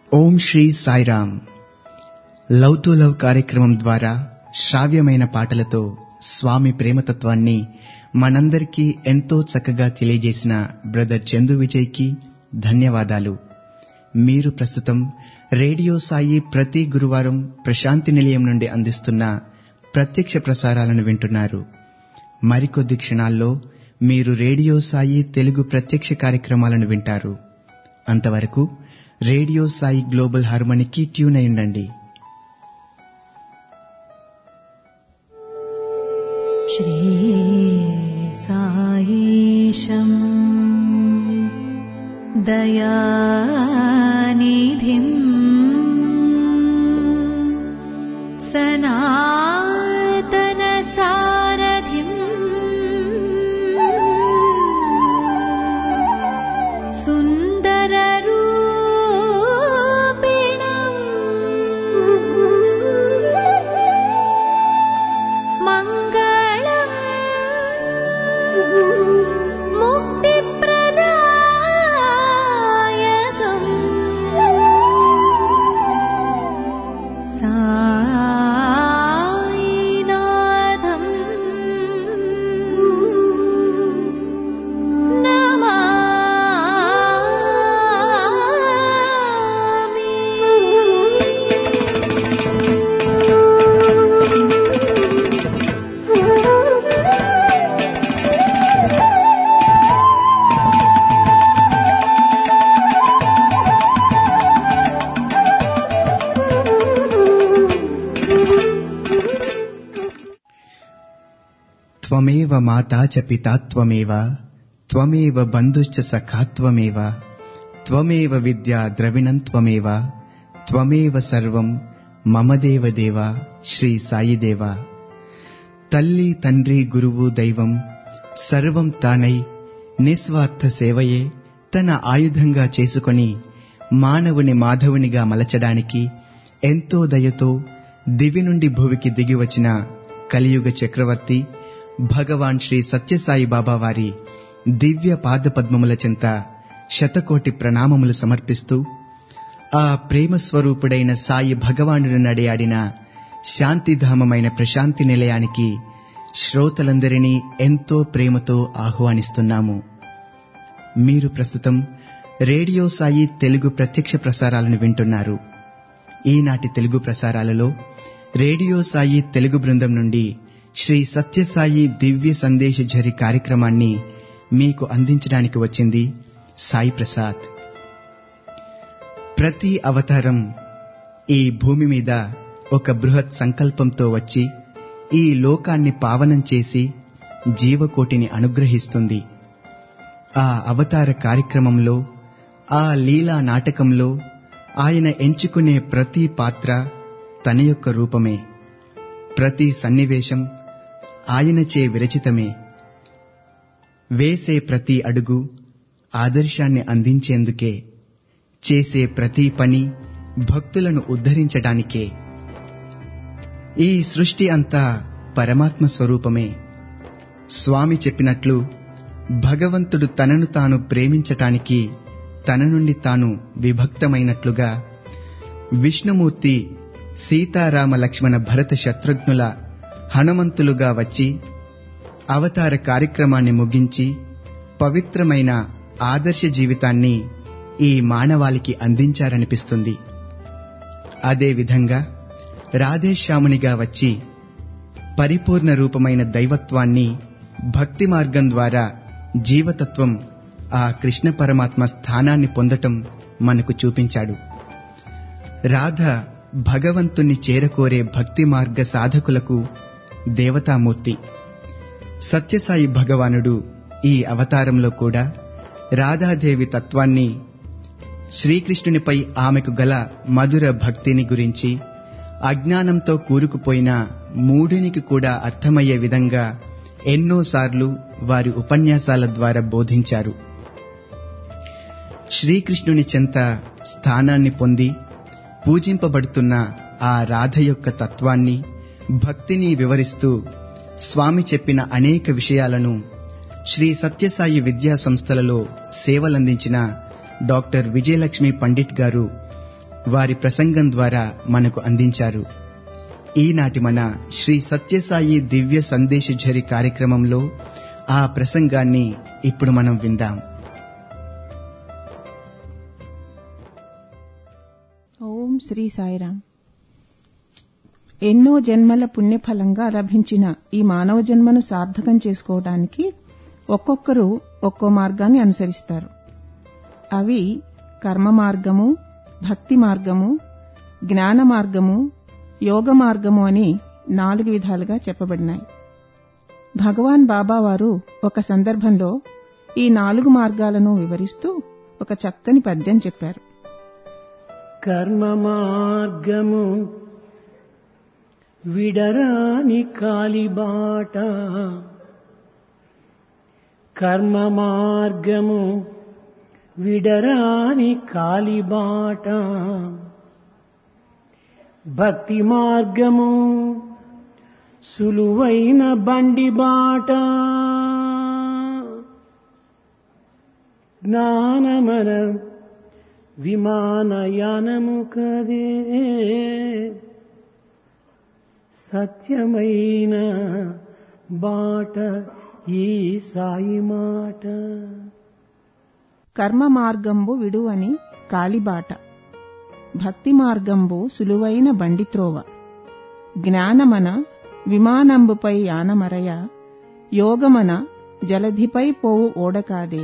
Om Shri Sairam love to love కార్యక్రమం ద్వారా శ్రావ్యమైన పాటలతో స్వామి ప్రేమతత్వాన్ని మనందరికీ ఎంతో చక్కగా తెలియజేసిన బ్రదర్ చందు విజయ్కి ధన్యవాదాలు మీరు ప్రస్తుతం రేడియో సాయి ప్రతి గురువారం ప్రశాంతి నిలయం నుండి అందిస్తున్న ప్రత్యక్ష ప్రసారాలను వింటున్నారు మరికొద్ది క్షణాల్లో మీరు రేడియో సాయి తెలుగు ప్రత్యక్ష కార్యక్రమాలను వింటారు అంతవరకు రేడియో సాయి గ్లోబల్ హార్మోనికి ట్యూన్ అయి ఉండండి श्रीसायीशम् दयानिधिम् सनातनसारथिम् सुन्दररूपिणम् मङ्गलम् मुक्तिप्रदायकम् सायिनाथम् త్వమేవ మాతా చ పితా త్వమేవ త్వమేవ బంధుశ్చ సఖా త్వమేవ త్వమేవ విద్యా ద్రవిణం త్వమేవ త్వమేవ సర్వం మమ దేవ దేవ శ్రీ సాయిదేవ తల్లి తండ్రి గురువు దైవం సర్వం తానై నిస్వార్థ సేవయే తన ఆయుధంగా చేసుకొని మానవుని మాధవునిగా మలచడానికి ఎంతో దయతో దివి నుండి భువికి దిగివచ్చిన కలియుగ చక్రవర్తి భగవాన్ శ్రీ సత్యసాయి బాబా వారి దివ్య పాదపద్మముల చెంత శతకోటి ప్రణామములు సమర్పిస్తూ ఆ ప్రేమ స్వరూపుడైన సాయి భగవానుడు నడియాడిన శాంతిధామమైన ప్రశాంతి నిలయానికి శ్రోతలందరినీ ఎంతో ప్రేమతో ఆహ్వానిస్తున్నాము మీరు ప్రస్తుతం రేడియో సాయి తెలుగు ప్రత్యక్ష ప్రసారాలను వింటున్నారు ఈనాటి తెలుగు ప్రసారాలలో రేడియో సాయి తెలుగు బృందం నుండి శ్రీ సత్యసాయి దివ్య సందేశ ఝరి కార్యక్రమాన్ని మీకు అందించడానికి వచ్చింది సాయి ప్రసాద్ ప్రతి అవతారం ఈ భూమి మీద ఒక బృహత్ సంకల్పంతో వచ్చి ఈ లోకాన్ని పావనం చేసి జీవకోటిని అనుగ్రహిస్తుంది ఆ అవతార కార్యక్రమంలో ఆ లీలా నాటకంలో ఆయన ఎంచుకునే ప్రతి పాత్ర తన యొక్క రూపమే ప్రతి సన్నివేశం ఆయనచే విరచితమే వేసే ప్రతి అడుగు ఆదర్శాన్ని అందించేందుకే చేసే ప్రతి పని భక్తులను ఉద్ధరించడానికే ఈ సృష్టి అంతా పరమాత్మ స్వరూపమే స్వామి చెప్పినట్లు భగవంతుడు తనను తాను ప్రేమించటానికి తన నుండి తాను విభక్తమైనట్లుగా విష్ణుమూర్తి సీతారామ లక్ష్మణ భరత శత్రుఘ్నుల హనుమంతులుగా వచ్చి అవతార కార్యక్రమాన్ని ముగించి పవిత్రమైన ఆదర్శ జీవితాన్ని ఈ మానవాళికి అందించారనిపిస్తుంది అదేవిధంగా రాధేశ్యామునిగా వచ్చి పరిపూర్ణ రూపమైన దైవత్వాన్ని భక్తి మార్గం ద్వారా జీవతత్వం ఆ కృష్ణ పరమాత్మ స్థానాన్ని పొందటం మనకు చూపించాడు రాధ భగవంతుణ్ణి చేరకోరే భక్తి మార్గ సాధకులకు దేవతామూర్తి సత్యసాయి భగవానుడు ఈ అవతారంలో కూడా రాధాదేవి తత్వాన్ని శ్రీకృష్ణునిపై ఆమెకు గల మధుర భక్తిని గురించి అజ్ఞానంతో కూరుకుపోయిన మూఢునికి కూడా అర్థమయ్యే విధంగా ఎన్నోసార్లు వారి ఉపన్యాసాల ద్వారా బోధించారు శ్రీకృష్ణుని చెంత స్థానాన్ని పొంది పూజింపబడుతున్న ఆ రాధ యొక్క తత్వాన్ని భక్తిని వివరిస్తూ స్వామి చెప్పిన అనేక విషయాలను శ్రీ సత్యసాయి విద్యా సంస్థలలో సేవలందించిన డాక్టర్ విజయలక్ష్మి పండిట్ గారు వారి ప్రసంగం ద్వారా మనకు అందించారు ఈనాటి మన శ్రీ సత్యసాయి దివ్య సందేశఝరి కార్యక్రమంలో ఆ ప్రసంగాన్ని ఇప్పుడు మనం విందాం ఓం శ్రీ సాయిరాం ఎన్నో జన్మల పుణ్యఫలంగా లభించిన ఈ మానవ జన్మను సార్థకం చేసుకోవడానికి ఒక్కొక్కరు ఒక్కో మార్గాన్ని అనుసరిస్తారు అవి కర్మ మార్గము భక్తి మార్గము జ్ఞాన మార్గము యోగ మార్గము అని నాలుగు విధాలుగా చెప్పబడినాయి భగవాన్ బాబా వారు ఒక సందర్భంలో ఈ నాలుగు మార్గాలను వివరిస్తూ ఒక చక్కని పద్యం చెప్పారు కర్మ మార్గము విడరాని కాలిబాట కర్మ మార్గము విడరాని కాలిబాట భక్తి మార్గము సులువైన బండి బాట జ్ఞానమన విమానయానము కదే సత్యమైన బాట ఈ సాయి మాట కర్మ మార్గంబు విడువని కాలిబాట భక్తి మార్గంబు సులువైన బండిత్రోవ జ్ఞానమన విమానంబుపై యానమరయ యోగమన జలధిపై పోవు ఓడకాదే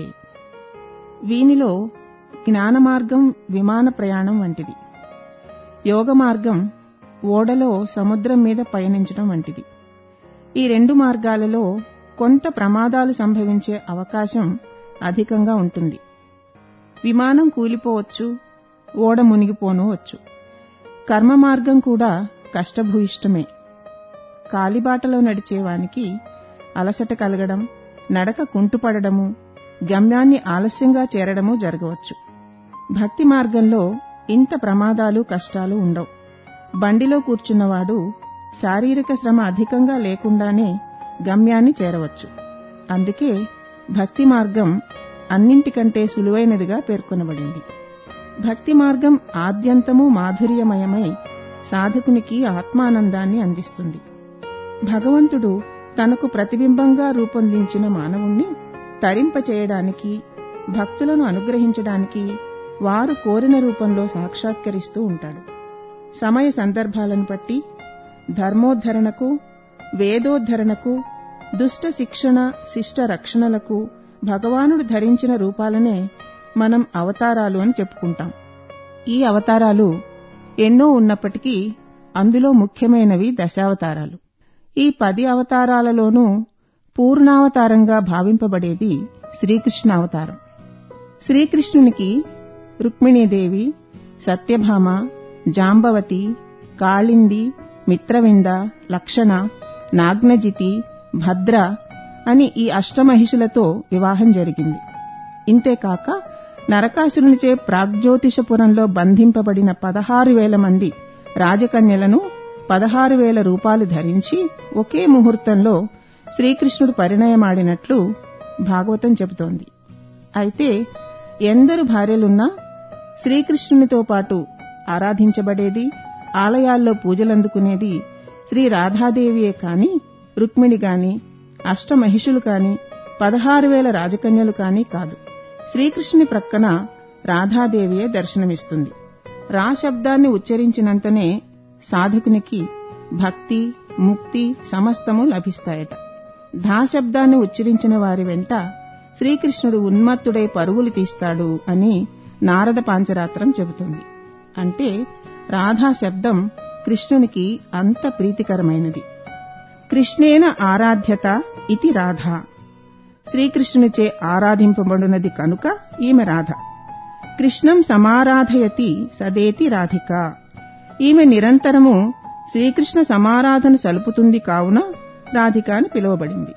వీనిలో జ్ఞాన మార్గం విమాన ప్రయాణం వంటిది యోగ మార్గం ఓడలో సముద్రం మీద పయనించడం వంటిది ఈ రెండు మార్గాలలో కొంత ప్రమాదాలు సంభవించే అవకాశం అధికంగా ఉంటుంది విమానం కూలిపోవచ్చు ఓడ మునిగిపోనవచ్చు కర్మ మార్గం కూడా కష్టభూయిష్టమే కాలిబాటలో నడిచేవానికి అలసట కలగడం నడక కుంటుపడడము గమ్యాన్ని ఆలస్యంగా చేరడము జరగవచ్చు భక్తి మార్గంలో ఇంత ప్రమాదాలు కష్టాలు ఉండవు బండిలో కూర్చున్నవాడు శారీరక శ్రమ అధికంగా లేకుండానే గమ్యాన్ని చేరవచ్చు అందుకే భక్తి మార్గం అన్నింటికంటే సులువైనదిగా పేర్కొనబడింది భక్తి మార్గం ఆద్యంతము మాధుర్యమయమై సాధకునికి ఆత్మానందాన్ని అందిస్తుంది భగవంతుడు తనకు ప్రతిబింబంగా రూపొందించిన మానవుణ్ణి తరింపచేయడానికి భక్తులను అనుగ్రహించడానికి వారు కోరిన రూపంలో సాక్షాత్కరిస్తూ ఉంటాడు సమయ సందర్భాలను బట్టి ధర్మోద్ధరణకు వేదోద్ధరణకు దుష్ట శిక్షణ శిష్ట రక్షణలకు భగవానుడు ధరించిన రూపాలనే మనం అవతారాలు అని చెప్పుకుంటాం ఈ అవతారాలు ఎన్నో ఉన్నప్పటికీ అందులో ముఖ్యమైనవి దశావతారాలు ఈ పది అవతారాలలోనూ పూర్ణావతారంగా భావింపబడేది శ్రీకృష్ణ అవతారం శ్రీకృష్ణునికి రుక్మిణీదేవి సత్యభామ జాంబవతి కాళింది మిత్రవింద లక్షణ నాగ్నజితి భద్ర అని ఈ అష్టమహిషులతో వివాహం జరిగింది ఇంతేకాక నరకాసురునిచే ప్రాగ్జ్యోతిషపురంలో బంధింపబడిన పదహారు వేల మంది రాజకన్యలను పదహారు వేల రూపాలు ధరించి ఒకే ముహూర్తంలో శ్రీకృష్ణుడు పరిణయమాడినట్లు భాగవతం చెబుతోంది అయితే ఎందరు భార్యలున్నా శ్రీకృష్ణునితో పాటు ఆరాధించబడేది ఆలయాల్లో పూజలందుకునేది శ్రీ రాధాదేవియే కాని రుక్మిణి గాని అష్టమహిషులు కాని పదహారు వేల రాజకన్యలు కాని కాదు శ్రీకృష్ణుని ప్రక్కన రాధాదేవియే దర్శనమిస్తుంది రా శబ్దాన్ని ఉచ్చరించినంతనే సాధకునికి భక్తి ముక్తి సమస్తము లభిస్తాయట ధా శబ్దాన్ని ఉచ్చరించిన వారి వెంట శ్రీకృష్ణుడు ఉన్మత్తుడై పరుగులు తీస్తాడు అని నారద పాంచరాత్రం చెబుతుంది అంటే రాధా శబ్దం కృష్ణునికి అంత ప్రీతికరమైనది కృష్ణేన ఆరాధ్యత ఇది రాధ శ్రీకృష్ణునిచే ఆరాధింపబడినది కనుక ఈమె రాధ కృష్ణం సమారాధయతి సదేతి రాధిక ఈమె నిరంతరము శ్రీకృష్ణ సమారాధన సలుపుతుంది కావున రాధిక అని పిలువబడింది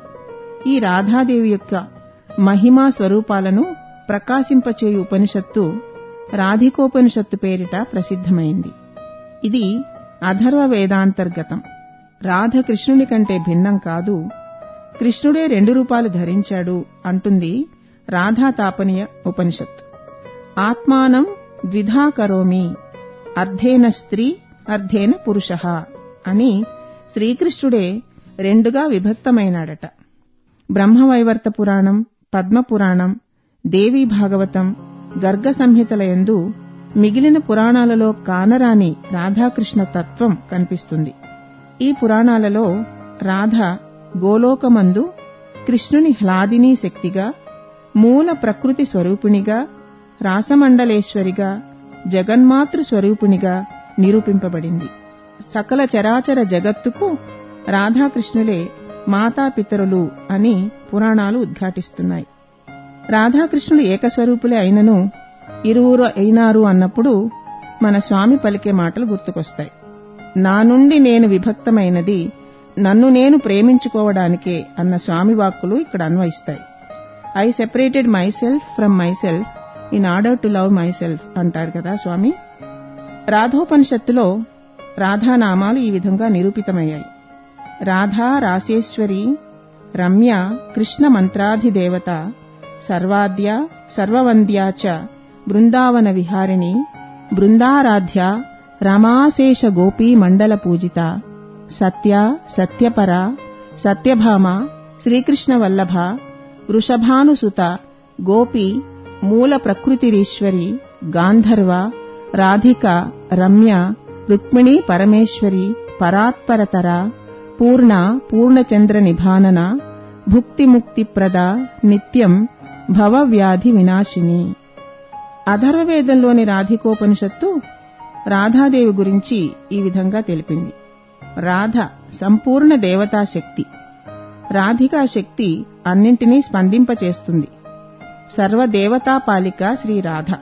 ఈ రాధాదేవి యొక్క మహిమా స్వరూపాలను ప్రకాశింపచేయు ఉపనిషత్తు రాధికోపనిషత్తు పేరిట ప్రసిద్ధమైంది ఇది అథర్వ వేదాంతర్గతం రాధ కృష్ణుని కంటే భిన్నం కాదు కృష్ణుడే రెండు రూపాలు ధరించాడు అంటుంది రాధా తాపనీయ ఉపనిషత్ ఆత్మానం ద్విధా కరోమి అర్ధేన స్త్రీ అర్ధేన పురుష అని శ్రీకృష్ణుడే రెండుగా విభక్తమైనాడట బ్రహ్మవైవర్త పురాణం పద్మపురాణం దేవీ భాగవతం గర్గ సంహితల యందు మిగిలిన పురాణాలలో కానరాని రాధాకృష్ణ తత్వం కనిపిస్తుంది ఈ పురాణాలలో రాధ గోలోకమందు కృష్ణుని హ్లాదినీ శక్తిగా మూల ప్రకృతి స్వరూపిణిగా రాసమండలేశ్వరిగా జగన్మాతృ స్వరూపిణిగా నిరూపింపబడింది సకల చరాచర జగత్తుకు రాధాకృష్ణులే మాతాపితరులు అని పురాణాలు ఉద్ఘాటిస్తున్నాయి రాధాకృష్ణులు ఏకస్వరూపులే అయినను ఇరువురు అయినారు అన్నప్పుడు మన స్వామి పలికే మాటలు గుర్తుకొస్తాయి నా నుండి నేను విభక్తమైనది నన్ను నేను ప్రేమించుకోవడానికే అన్న స్వామి వాక్కులు ఇక్కడ అన్వయిస్తాయి I separated myself from myself in order to love myself అంటారు కదా స్వామి రాధోపనిషత్తులో రాధానామాలు ఈ విధంగా నిరూపితమయ్యాయి రాధా రాసేశ్వరి రమ్య కృష్ణ మంత్రాధిదేవత సర్వాద్య సర్వవంద్యా చ బృందావన విహారిణి బృందారాధ్య రమాశేష గోపీ మండల పూజిత సత్య సత్యపర సత్యభామ శ్రీకృష్ణ వల్లభ వృషభానుసుత గోపి మూల ప్రకృతిరీశ్వరి గాంధర్వ రాధిక రమ్య రుక్మిణీ పరమేశ్వరి పరాత్పరతర పూర్ణ పూర్ణచంద్ర నిభానన భుక్తిముక్తిప్రద నిత్యం భవవ్యాధి వినాశిని అధర్వవేదంలోని రాధికోపనిషత్తు రాధాదేవి గురించి ఈ విధంగా తెలిపింది రాధ సంపూర్ణ దేవతా శక్తి రాధికా శక్తి అన్నింటినీ స్పందింపచేస్తుంది సర్వదేవతాపాలిక శ్రీ రాధ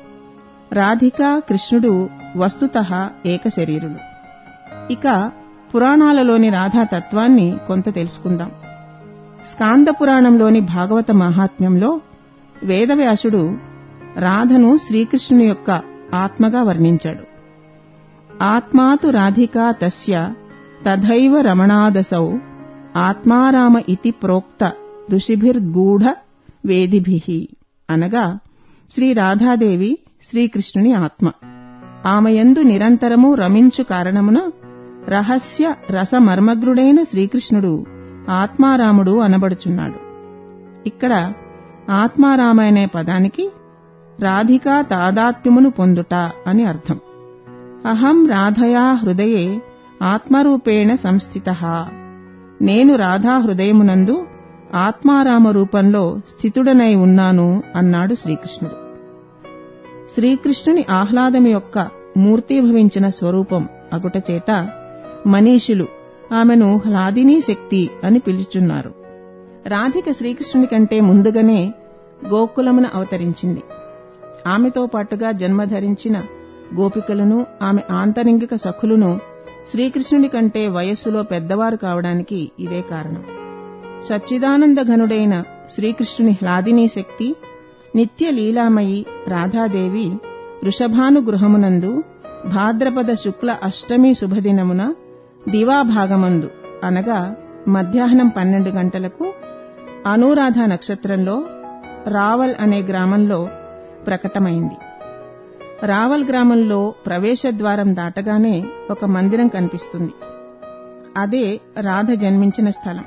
రాధిక కృష్ణుడు వస్తుత ఏకశరీరులు ఇక పురాణాలలోని రాధా తత్వాన్ని కొంత తెలుసుకుందాం స్కాంద పురాణంలోని భాగవత మహాత్మ్యంలో వేదవ్యాసుడు రాధను శ్రీకృష్ణుని యొక్క ఆత్మగా వర్ణించాడు ఆత్మాతు రాధికా తస్య తథైవ రమణాదసౌ ఆత్మారామ ఇతి ప్రోక్త ఋషిభిర్గూఢ వేదిభిః అనగా శ్రీ రాధాదేవి శ్రీకృష్ణుని ఆత్మ ఆమెయందు నిరంతరము రమించు కారణమున రహస్య రసమర్మగ్రుడైన శ్రీకృష్ణుడు ఆత్మారాముడు అనబడుచున్నాడు ఇక్కడ ఆత్మారామ అనే పదానికి రాధికా తాదాత్మ్యమును పొందుట అని అర్థం అహం రాధయా హృదయే ఆత్మరూపేణ సంస్థిత నేను రాధా హృదయమునందు ఆత్మారామ రూపంలో స్థితుడనై ఉన్నాను అన్నాడు శ్రీకృష్ణుడు శ్రీకృష్ణుని ఆహ్లాదం యొక్క మూర్తీభవించిన స్వరూపం అగుటచేత మనీషులు ఆమెను హ్లాదినీ శక్తి అని పిలుచున్నారు రాధిక శ్రీకృష్ణుని కంటే ముందుగానే గోకులమున అవతరించింది ఆమెతో పాటుగా జన్మధరించిన గోపికలను ఆమె ఆంతరింగిక సఖులను శ్రీకృష్ణుని కంటే వయస్సులో పెద్దవారు కావడానికి ఇదే కారణం సచ్చిదానంద ఘనుడైన శ్రీకృష్ణుని హ్లాదినీ శక్తి నిత్య లీలామయి రాధాదేవి వృషభానుగృహమునందు భాద్రపద శుక్ల అష్టమి శుభదినమున దివాభాగమందు అనగా మధ్యాహ్నం పన్నెండు గంటలకు అనురాధ నక్షత్రంలో రావల్ అనే గ్రామంలో ప్రకటమైంది రావల్ గ్రామంలో ప్రవేశద్వారం దాటగానే ఒక మందిరం కనిపిస్తుంది అదే రాధ జన్మించిన స్థలం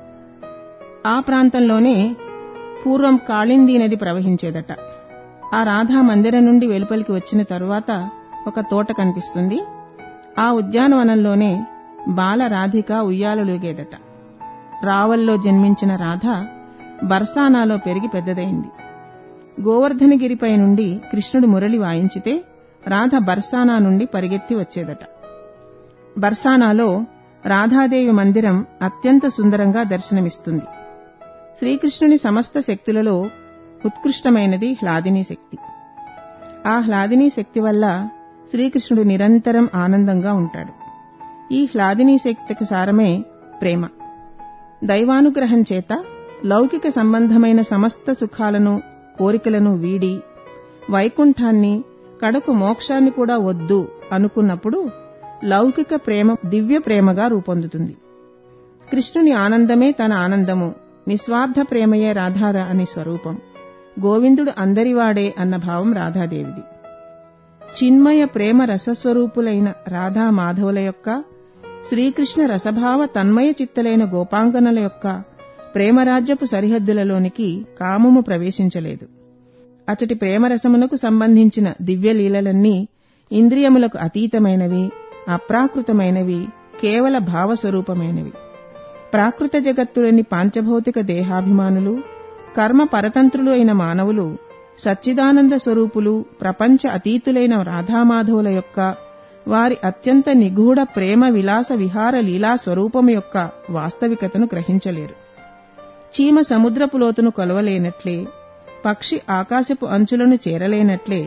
ఆ ప్రాంతంలోనే పూర్వం కాళిందీ నది ప్రవహించేదట ఆ రాధా మందిరం నుండి వెలుపలికి వచ్చిన తరువాత ఒక తోట కనిపిస్తుంది ఆ ఉద్యానవనంలోనే బాల రాధిక ఉయ్యాలలుగేదట రావల్లో జన్మించిన రాధ బర్సానాలో పెరిగి పెద్దదైంది గోవర్ధనగిరిపై నుండి కృష్ణుడు మురళి వాయించితే రాధ బర్సానా నుండి పరిగెత్తి వచ్చేదట బర్సానాలో రాధాదేవి మందిరం అత్యంత సుందరంగా దర్శనమిస్తుంది శ్రీకృష్ణుని సమస్త శక్తులలో ఉత్కృష్టమైనది హ్లాదినీ శక్తి ఆ హ్లాదినీ శక్తి వల్ల శ్రీకృష్ణుడు నిరంతరం ఆనందంగా ఉంటాడు ఈ హ్లాదినీ శక్తికి సారమే ప్రేమ దైవానుగ్రహం చేత లౌకిక సంబంధమైన సమస్త సుఖాలను కోరికలను వీడి వైకుంఠాన్ని కడకు మోక్షాన్ని కూడా వద్దు అనుకున్నప్పుడు లౌకిక ప్రేమ దివ్య ప్రేమగా రూపొందుతుంది కృష్ణుని ఆనందమే తన ఆనందము నిస్వార్థ ప్రేమయే రాధార అని స్వరూపం గోవిందుడు అందరివాడే అన్న భావం రాధాదేవిది చిన్మయ ప్రేమ రసస్వరూపులైన రాధా మాధవుల యొక్క శ్రీకృష్ణ రసభావ తన్మయ చిత్తలైన గోపాంగనల యొక్క ప్రేమరాజ్యపు సరిహద్దులలోనికి కామము ప్రవేశించలేదు అచటి ప్రేమరసమునకు సంబంధించిన దివ్యలీలలన్నీ ఇంద్రియములకు అతీతమైనవి అప్రాకృతమైనవి కేవల భావస్వరూపమైనవి ప్రాకృత జగత్తులోని పాంచభౌతిక దేహాభిమానులు కర్మ పరతంత్రులు అయిన మానవులు సచ్చిదానంద స్వరూపులు ప్రపంచ అతీతులైన రాధామాధవుల యొక్క వారి అత్యంత నిగూఢ ప్రేమ విలాస విహార లీలా స్వరూపము యొక్క వాస్తవికతను గ్రహించలేరు చీమ సముద్రపు లోతును కొలవలేనట్లే పక్షి ఆకాశపు అంచులను చేరలేనట్లే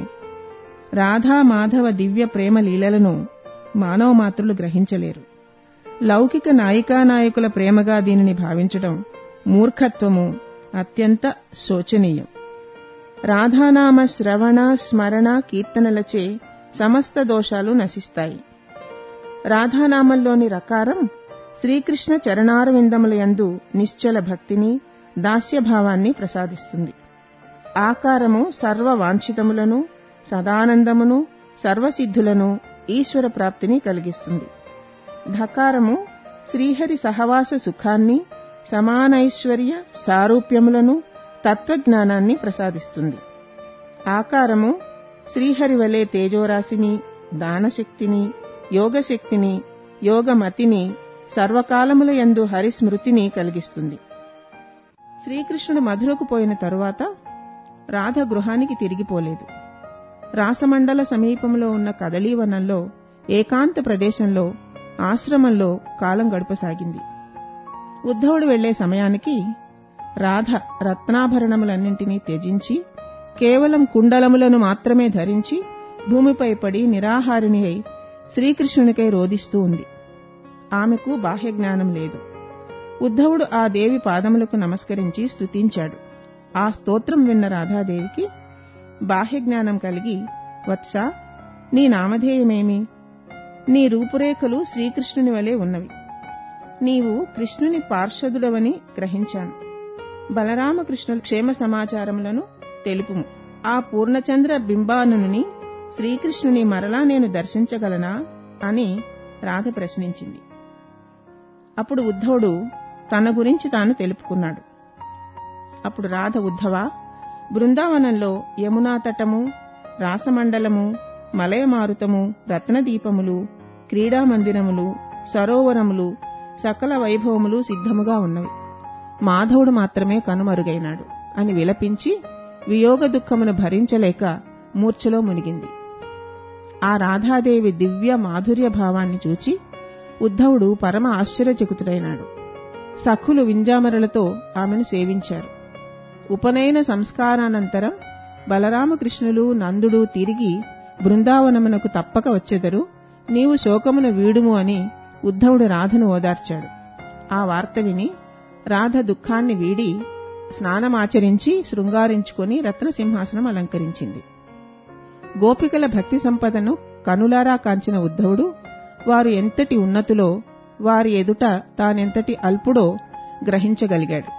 రాధా మాధవ దివ్య ప్రేమ లీలలను మానవ మాత్రులు గ్రహించలేరు లౌకిక నాయికానాయకుల ప్రేమగా దీనిని భావించడం మూర్ఖత్వము అత్యంత శోచనీయం రాధానామ శ్రవణ స్మరణ కీర్తనలచే సమస్త దోషాలు నశిస్తాయి రాధానామంలోని రకారం శ్రీకృష్ణ చరణారవిందముల యందు నిశ్చల భక్తిని దాస్యభావాన్ని ప్రసాదిస్తుంది ఆకారము సర్వ వాంఛితములను సదానందమును సర్వసిద్ధులను ఈశ్వర ప్రాప్తిని కలిగిస్తుంది ధకారము శ్రీహరి సహవాస సుఖాన్ని సమానైశ్వర్య సారూప్యములను తత్వజ్ఞానాన్ని ప్రసాదిస్తుంది ఆకారము శ్రీహరి వలె తేజోరాశిని దానశక్తిని యోగశక్తిని యోగమతిని సర్వకాలముల యందు హరిస్మృతిని కలిగిస్తుంది శ్రీకృష్ణుడు మధురకు పోయిన తరువాత రాధ గృహానికి తిరిగిపోలేదు రాసమండల సమీపంలో ఉన్న కదలీవనంలో ఏకాంత ప్రదేశంలో ఆశ్రమంలో కాలం గడపసాగింది ఉద్ధవుడు వెళ్లే సమయానికి రాధ రత్నాభరణములన్నింటినీ త్యజించి కేవలం కుండలములను మాత్రమే ధరించి భూమిపై పడి నిరాహారిణి అయి శ్రీకృష్ణునికై రోదిస్తూ ఉంది ఆమెకు బాహ్యజ్ఞానం లేదు ఉద్ధవుడు ఆ దేవి పాదములకు నమస్కరించి స్తుతించాడు ఆ స్తోత్రం విన్న రాధాదేవికి బాహ్యజ్ఞానం కలిగి వత్స నీ నామధేయమేమి నీ రూపురేఖలు శ్రీకృష్ణుని వలె ఉన్నవి నీవు కృష్ణుని పార్షదుడవని గ్రహించాను బలరామకృష్ణుల క్షేమ సమాచారములను తెలుపుము ఆ పూర్ణచంద్ర బింబానుని శ్రీకృష్ణుని మరలా నేను దర్శించగలనా అని రాధ ప్రశ్నించింది అప్పుడు ఉద్ధవుడు తన గురించి తాను తెలుపుకున్నాడు అప్పుడు రాధ ఉద్ధవ బృందావనంలో యమునా తటము రాసమండలము మలయమారుతము రత్నదీపములు క్రీడామందిరములు సరోవరములు సకల వైభవములు సిద్ధముగా ఉన్నవి మాధవుడు మాత్రమే కనుమరుగైనాడు అని విలపించి వియోగ దుఃఖమును భరించలేక మూర్ఛలో మునిగింది ఆ రాధాదేవి దివ్య మాధుర్య భావాన్ని చూచి ఉద్ధవుడు పరమ ఆశ్చర్యచకితుడైనాడు సఖులు వింజామరలతో ఆమెను సేవించారు ఉపనయన సంస్కారానంతరం బలరామకృష్ణులు నందుడు తిరిగి బృందావనమునకు తప్పక వచ్చెదరు నీవు శోకమును వీడుము అని ఉద్ధవుడు రాధను ఓదార్చాడు ఆ వార్త విని రాధ దుఃఖాన్ని వీడి స్నానమాచరించి శృంగారించుకొని రత్నసింహాసనం అలంకరించింది గోపికల భక్తి సంపదను కనులారా కాంచిన ఉద్ధవుడు వారు ఎంతటి ఉన్నతులో వారి ఎదుట తానెంతటి అల్పుడో గ్రహించగలిగాడు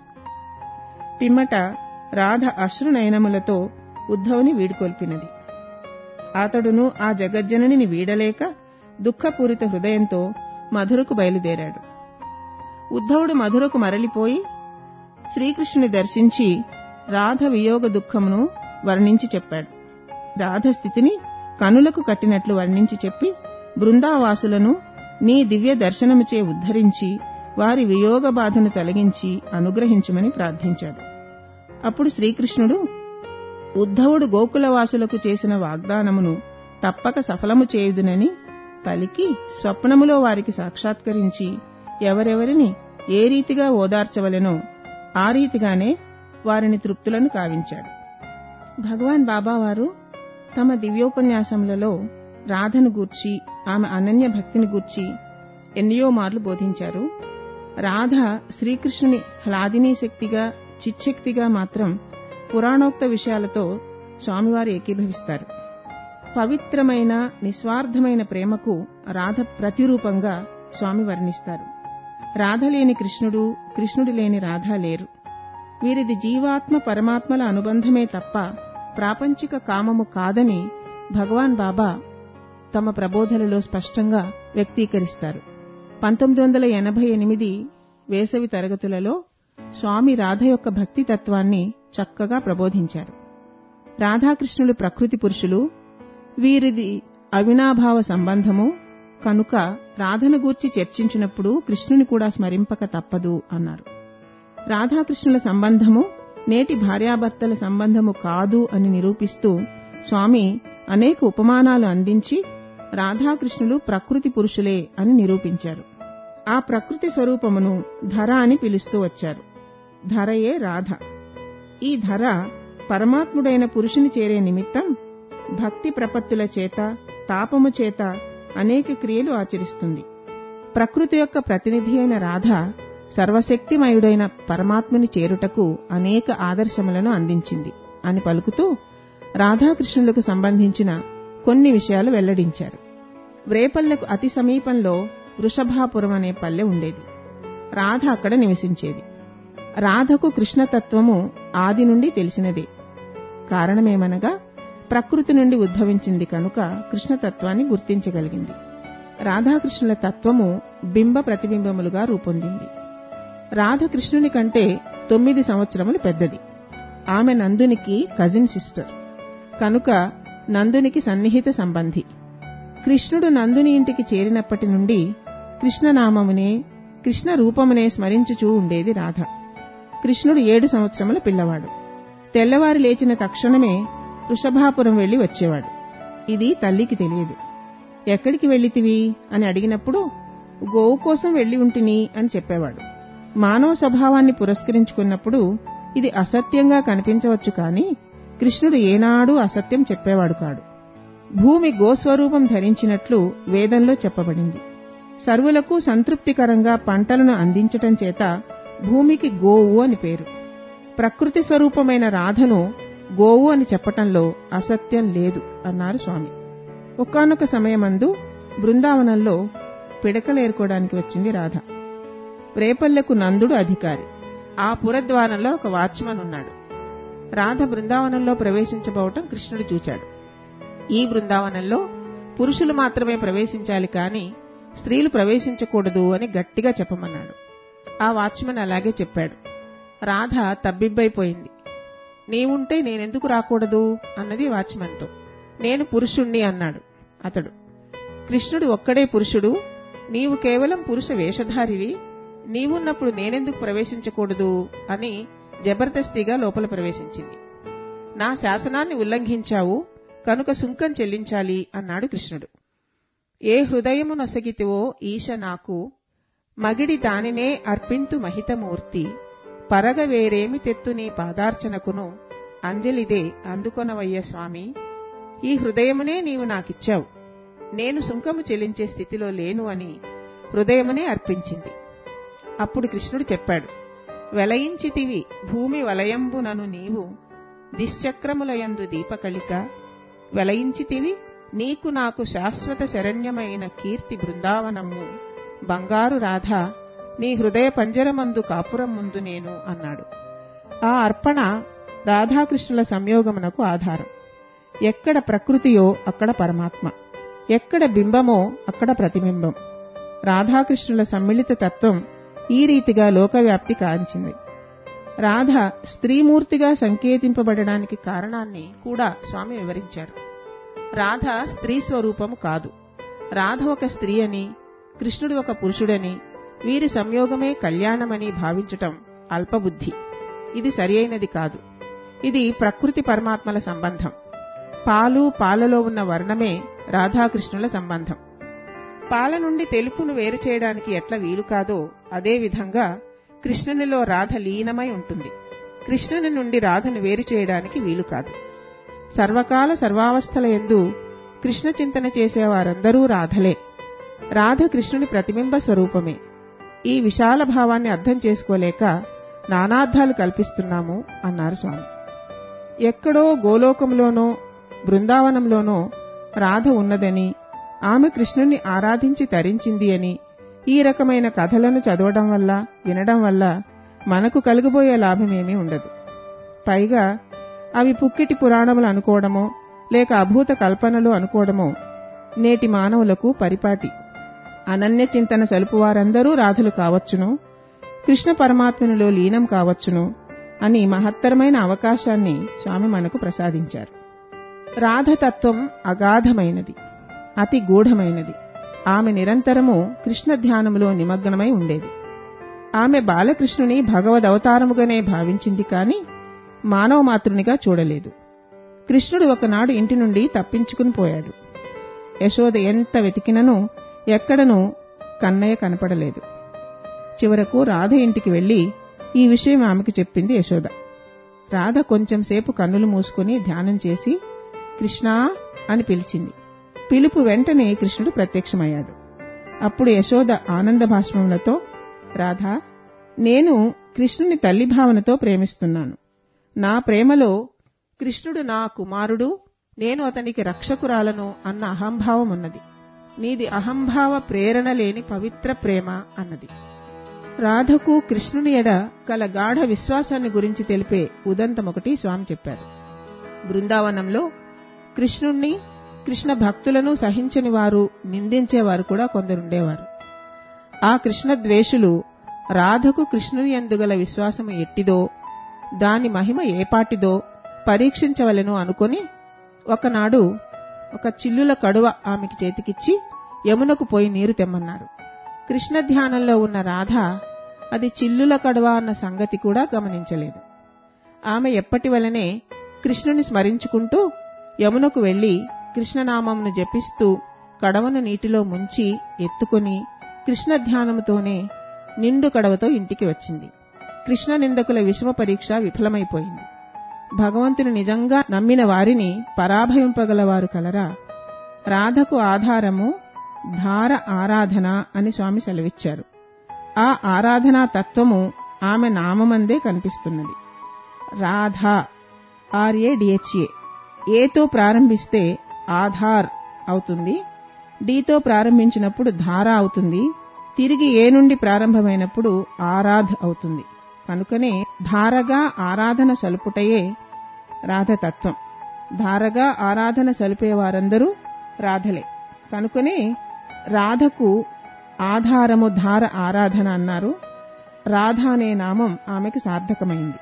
పిమ్మట రాధ అశ్రునయనములతో ఉద్ధవుని వీడుకొల్పినది అతడును ఆ జగజ్జననిని వీడలేక దుఃఖపూరిత హృదయంతో మధురకు బయలుదేరాడు ఉద్ధవుడు మధురకు మరలిపోయి శ్రీకృష్ణుని దర్శించి రాధ వియోగ దుఃఖమును వర్ణించి చెప్పాడు రాధ స్థితిని కనులకు కట్టినట్లు వర్ణించి చెప్పి బృందావాసులను నీ దివ్య దర్శనముచే ఉద్ధరించి వారి వియోగ బాధను తొలగించి అనుగ్రహించమని ప్రార్థించాడు అప్పుడు శ్రీకృష్ణుడు ఉద్ధవుడు గోకులవాసులకు చేసిన వాగ్దానమును తప్పక సఫలము చేయుదునని పలికి స్వప్నములో వారికి సాక్షాత్కరించి ఎవరెవరిని ఏ రీతిగా ఓదార్చవలెనో ఆ రీతిగానే వారిని తృప్తులను కావించాడు భగవాన్ బాబావారు తమ దివ్యోపన్యాసములలో రాధను గూర్చి ఆమె అనన్య భక్తిని గూర్చి ఎన్నయో మార్లు బోధించారు రాధ శ్రీకృష్ణుని హ్లాదినీ శక్తిగా చిచ్చక్తిగా మాత్రం పురాణోక్త విషయాలతో స్వామివారు ఏకీభవిస్తారు పవిత్రమైన నిస్వార్థమైన ప్రేమకు రాధ ప్రతిరూపంగా స్వామి వర్ణిస్తారు రాధ లేని కృష్ణుడు కృష్ణుడు లేని రాధ లేరు వీరిది జీవాత్మ పరమాత్మల అనుబంధమే తప్ప ప్రాపంచిక కామము కాదని భగవాన్ బాబా తమ ప్రబోధనలో స్పష్టంగా వ్యక్తీకరిస్తారు పంతొమ్మిది వందల ఎనభై ఎనిమిది వేసవి తరగతులలో స్వామి రాధ యొక్క భక్తి తత్వాన్ని చక్కగా ప్రబోధించారు రాధాకృష్ణులు ప్రకృతి పురుషులు వీరిది అవినాభావ సంబంధము కనుక రాధను గూర్చి చర్చించినప్పుడు కృష్ణుని కూడా స్మరింపక తప్పదు అన్నారు రాధాకృష్ణుల సంబంధము నేటి భార్యాభర్తల సంబంధము కాదు అని నిరూపిస్తూ స్వామి అనేక ఉపమానాలు అందించి రాధాకృష్ణులు ప్రకృతి పురుషులే అని నిరూపించారు ఆ ప్రకృతి స్వరూపమును ధర అని పిలుస్తూ వచ్చారు ధరయే రాధ ఈ ధర పరమాత్ముడైన పురుషుని చేరే నిమిత్తం భక్తి ప్రపత్తుల చేత తాపము చేత అనేక క్రియలు ఆచరిస్తుంది ప్రకృతి యొక్క ప్రతినిధి అయిన రాధ సర్వశక్తిమయుడైన పరమాత్ముని చేరుటకు అనేక ఆదర్శములను అందించింది అని పలుకుతూ రాధాకృష్ణులకు సంబంధించిన కొన్ని విషయాలు వెల్లడించారు వ్రేపల్లెకు అతి సమీపంలో వృషభాపురం అనే పల్లె ఉండేది రాధ అక్కడ నివసించేది రాధకు కృష్ణతత్వము ఆది నుండి తెలిసినదే కారణమేమనగా ప్రకృతి నుండి ఉద్భవించింది కనుక కృష్ణతత్వాన్ని గుర్తించగలిగింది రాధాకృష్ణుల తత్వము బింబ ప్రతిబింబములుగా రూపొందింది రాధ కృష్ణుని కంటే తొమ్మిది సంవత్సరములు పెద్దది ఆమె నందునికి కజిన్ సిస్టర్ కనుక నందునికి సన్నిహిత సంబంధి కృష్ణుడు నందుని ఇంటికి చేరినప్పటి నుండి కృష్ణనామమునే కృష్ణ రూపమునే స్మరించుచూ ఉండేది రాధ కృష్ణుడు ఏడు సంవత్సరముల పిల్లవాడు తెల్లవారి లేచిన తక్షణమే వృషభాపురం వెళ్లి వచ్చేవాడు ఇది తల్లికి తెలియదు ఎక్కడికి వెళ్ళితివి అని అడిగినప్పుడు గోవు కోసం వెళ్లి ఉంటిని అని చెప్పేవాడు మానవ స్వభావాన్ని పురస్కరించుకున్నప్పుడు ఇది అసత్యంగా కనిపించవచ్చు కాని కృష్ణుడు ఏనాడూ అసత్యం చెప్పేవాడు కాడు భూమి గోస్వరూపం ధరించినట్లు వేదంలో చెప్పబడింది సర్వులకు సంతృప్తికరంగా పంటలను అందించటం చేత భూమికి గోవు అని పేరు ప్రకృతి స్వరూపమైన రాధను గోవు అని చెప్పటంలో అసత్యం లేదు అన్నారు స్వామి ఒకానొక సమయమందు బృందావనంలో పిడకలేరుకోవడానికి వచ్చింది రాధ రేపల్లెకు నందుడు అధికారి ఆ పురద్వారంలో ఒక వాచ్మన్ ఉన్నాడు రాధ బృందావనంలో ప్రవేశించబోవటం కృష్ణుడు చూచాడు ఈ బృందావనంలో పురుషులు మాత్రమే ప్రవేశించాలి కాని స్త్రీలు ప్రవేశించకూడదు అని గట్టిగా చెప్పమన్నాడు ఆ వాచ్మన్ అలాగే చెప్పాడు రాధ తబ్బిబ్బైపోయింది నీవుంటే నేనెందుకు రాకూడదు అన్నది వాచ్మన్తో నేను పురుషుణ్ణి అన్నాడు అతడు కృష్ణుడు ఒక్కడే పురుషుడు నీవు కేవలం పురుష వేషధారివి నీవున్నప్పుడు నేనెందుకు ప్రవేశించకూడదు అని జబర్దస్తిగా లోపల ప్రవేశించింది నా శాసనాన్ని ఉల్లంఘించావు కనుక సుంకం చెల్లించాలి అన్నాడు కృష్ణుడు ఏ హృదయము నొసగితివో ఈశ నాకు మగిడి దానినే అర్పింతు మహితమూర్తి పరగ వేరేమి తెత్తు నీ పాదార్చనకును అంజలిదే అందుకొనవయ్య స్వామి ఈ హృదయమునే నీవు నాకిచ్చావు నేను సుంకము చెల్లించే స్థితిలో లేను అని హృదయమునే అర్పించింది అప్పుడు కృష్ణుడు చెప్పాడు వెలయించితివి భూమి వలయంబునను నీవు దిశ్చక్రములయందు దీపకళిక వెలయించితివి నీకు నాకు శాశ్వత శరణ్యమైన కీర్తి బృందావనము బంగారు రాధ నీ హృదయ పంజరమందు కాపురం ముందు నేను అన్నాడు ఆ అర్పణ రాధాకృష్ణుల సంయోగమునకు ఆధారం ఎక్కడ ప్రకృతియో అక్కడ పరమాత్మ ఎక్కడ బింబమో అక్కడ ప్రతిబింబం రాధాకృష్ణుల సమ్మిళిత తత్వం ఈ రీతిగా లోకవ్యాప్తి కాంచింది రాధ స్త్రీమూర్తిగా సంకేతింపబడడానికి కారణాన్ని కూడా స్వామి వివరించారు రాధ స్త్రీ స్వరూపము కాదు రాధ ఒక స్త్రీ అని కృష్ణుడు ఒక పురుషుడని వీరి సంయోగమే కళ్యాణమని భావించటం అల్పబుద్ధి ఇది సరియైనది కాదు ఇది ప్రకృతి పరమాత్మల సంబంధం పాలు పాలలో ఉన్న వర్ణమే రాధాకృష్ణుల సంబంధం పాల నుండి తెలుపును వేరు చేయడానికి ఎట్లా వీలు కాదో అదే విధంగా కృష్ణునిలో రాధ లీనమై ఉంటుంది కృష్ణుని నుండి రాధను వేరు చేయడానికి వీలు కాదు సర్వకాల సర్వావస్థల ఎందు కృష్ణ చింతన చేసేవారందరూ రాధలే రాధ కృష్ణుని ప్రతిబింబ స్వరూపమే ఈ విశాల భావాన్ని అర్థం చేసుకోలేక నానార్థాలు కల్పిస్తున్నాము అన్నారు స్వామి ఎక్కడో గోలోకంలోనో బృందావనంలోనో రాధ ఉన్నదని ఆమె కృష్ణుణ్ణి ఆరాధించి తరించింది అని ఈ రకమైన కథలను చదవడం వల్ల వినడం వల్ల మనకు కలుగబోయే లాభమేమీ ఉండదు పైగా అవి పుక్కిటి పురాణములు అనుకోవడమో లేక అభూత కల్పనలు అనుకోవడమో నేటి మానవులకు పరిపాటి అనన్య చింతన సలుపు వారందరూ రాధులు కావచ్చును కృష్ణ పరమాత్మనిలో లీనం కావచ్చును అని మహత్తరమైన అవకాశాన్ని స్వామి మనకు ప్రసాదించారు రాధతత్వం అగాధమైనది అతి గూఢమైనది ఆమె నిరంతరము కృష్ణ ధ్యానములో నిమగ్నమై ఉండేది ఆమె బాలకృష్ణుని భగవదవతారముగానే భావించింది కాని మానవ మాతృనిగా చూడలేదు కృష్ణుడు ఒకనాడు ఇంటి నుండి తప్పించుకుని పోయాడు యశోద ఎంత వెతికినను ఎక్కడనూ కన్నయ్య కనపడలేదు చివరకు రాధ ఇంటికి వెళ్లి ఈ విషయం ఆమెకు చెప్పింది యశోద రాధ కొంచెం సేపు కన్నులు మూసుకుని ధ్యానం చేసి కృష్ణా అని పిలిచింది పిలుపు వెంటనే కృష్ణుడు ప్రత్యక్షమయ్యాడు అప్పుడు యశోద ఆనంద భాష్మములతో రాధా నేను కృష్ణుని తల్లి భావనతో ప్రేమిస్తున్నాను నా ప్రేమలో కృష్ణుడు నా కుమారుడు నేను అతనికి రక్షకురాలను అన్న అహంభావం ఉన్నది నీది అహంభావ ప్రేరణ లేని పవిత్ర ప్రేమ అన్నది రాధకు కృష్ణుని ఎడ కల గాఢ విశ్వాసాన్ని గురించి తెలిపే ఉదంతమొకటి స్వామి చెప్పారు బృందావనంలో కృష్ణుణ్ణి కృష్ణ భక్తులను సహించని వారు నిందించేవారు కూడా కొందరుండేవారు ఆ కృష్ణ ద్వేషులు రాధకు కృష్ణుని ఎందుగల విశ్వాసము ఎట్టిదో దాని మహిమ ఏపాటిదో పరీక్షించవలెను అనుకొని ఒకనాడు ఒక చిల్లుల కడువ ఆమెకి చేతికిచ్చి యమునకు పోయి నీరు తెమ్మన్నారు కృష్ణ ధ్యానంలో ఉన్న రాధ అది చిల్లుల కడువ అన్న సంగతి కూడా గమనించలేదు ఆమె ఎప్పటి వలనే కృష్ణుని స్మరించుకుంటూ యమునకు వెళ్లి కృష్ణనామంను జపిస్తూ కడవను నీటిలో ముంచి ఎత్తుకొని కృష్ణ ధ్యానముతోనే నిండు కడవతో ఇంటికి వచ్చింది కృష్ణ నిందకుల విషమ పరీక్ష విఫలమైపోయింది భగవంతుని నిజంగా నమ్మిన వారిని పరాభవింపగలవారు కలరా రాధకు ఆధారము ధార ఆరాధన అని స్వామి సెలవిచ్చారు ఆ ఆరాధనా తత్వము ఆమె నామమందే కనిపిస్తున్నది రాధ ఆర్ఏడిహెచ్ఏ ఏతో ప్రారంభిస్తే ఆధార్ అవుతుంది డీతో ప్రారంభించినప్పుడు ధార అవుతుంది తిరిగి ఏ నుండి ప్రారంభమైనప్పుడు ఆరాధ్ అవుతుంది కనుకనే ధారగా ఆరాధన సలుపుటయే రాధతత్వం ధారగా ఆరాధన సలిపే వారందరూ రాధలే కనుకనే రాధకు ఆధారము ధార ఆరాధన అన్నారు రాధ అనే నామం ఆమెకు సార్థకమైంది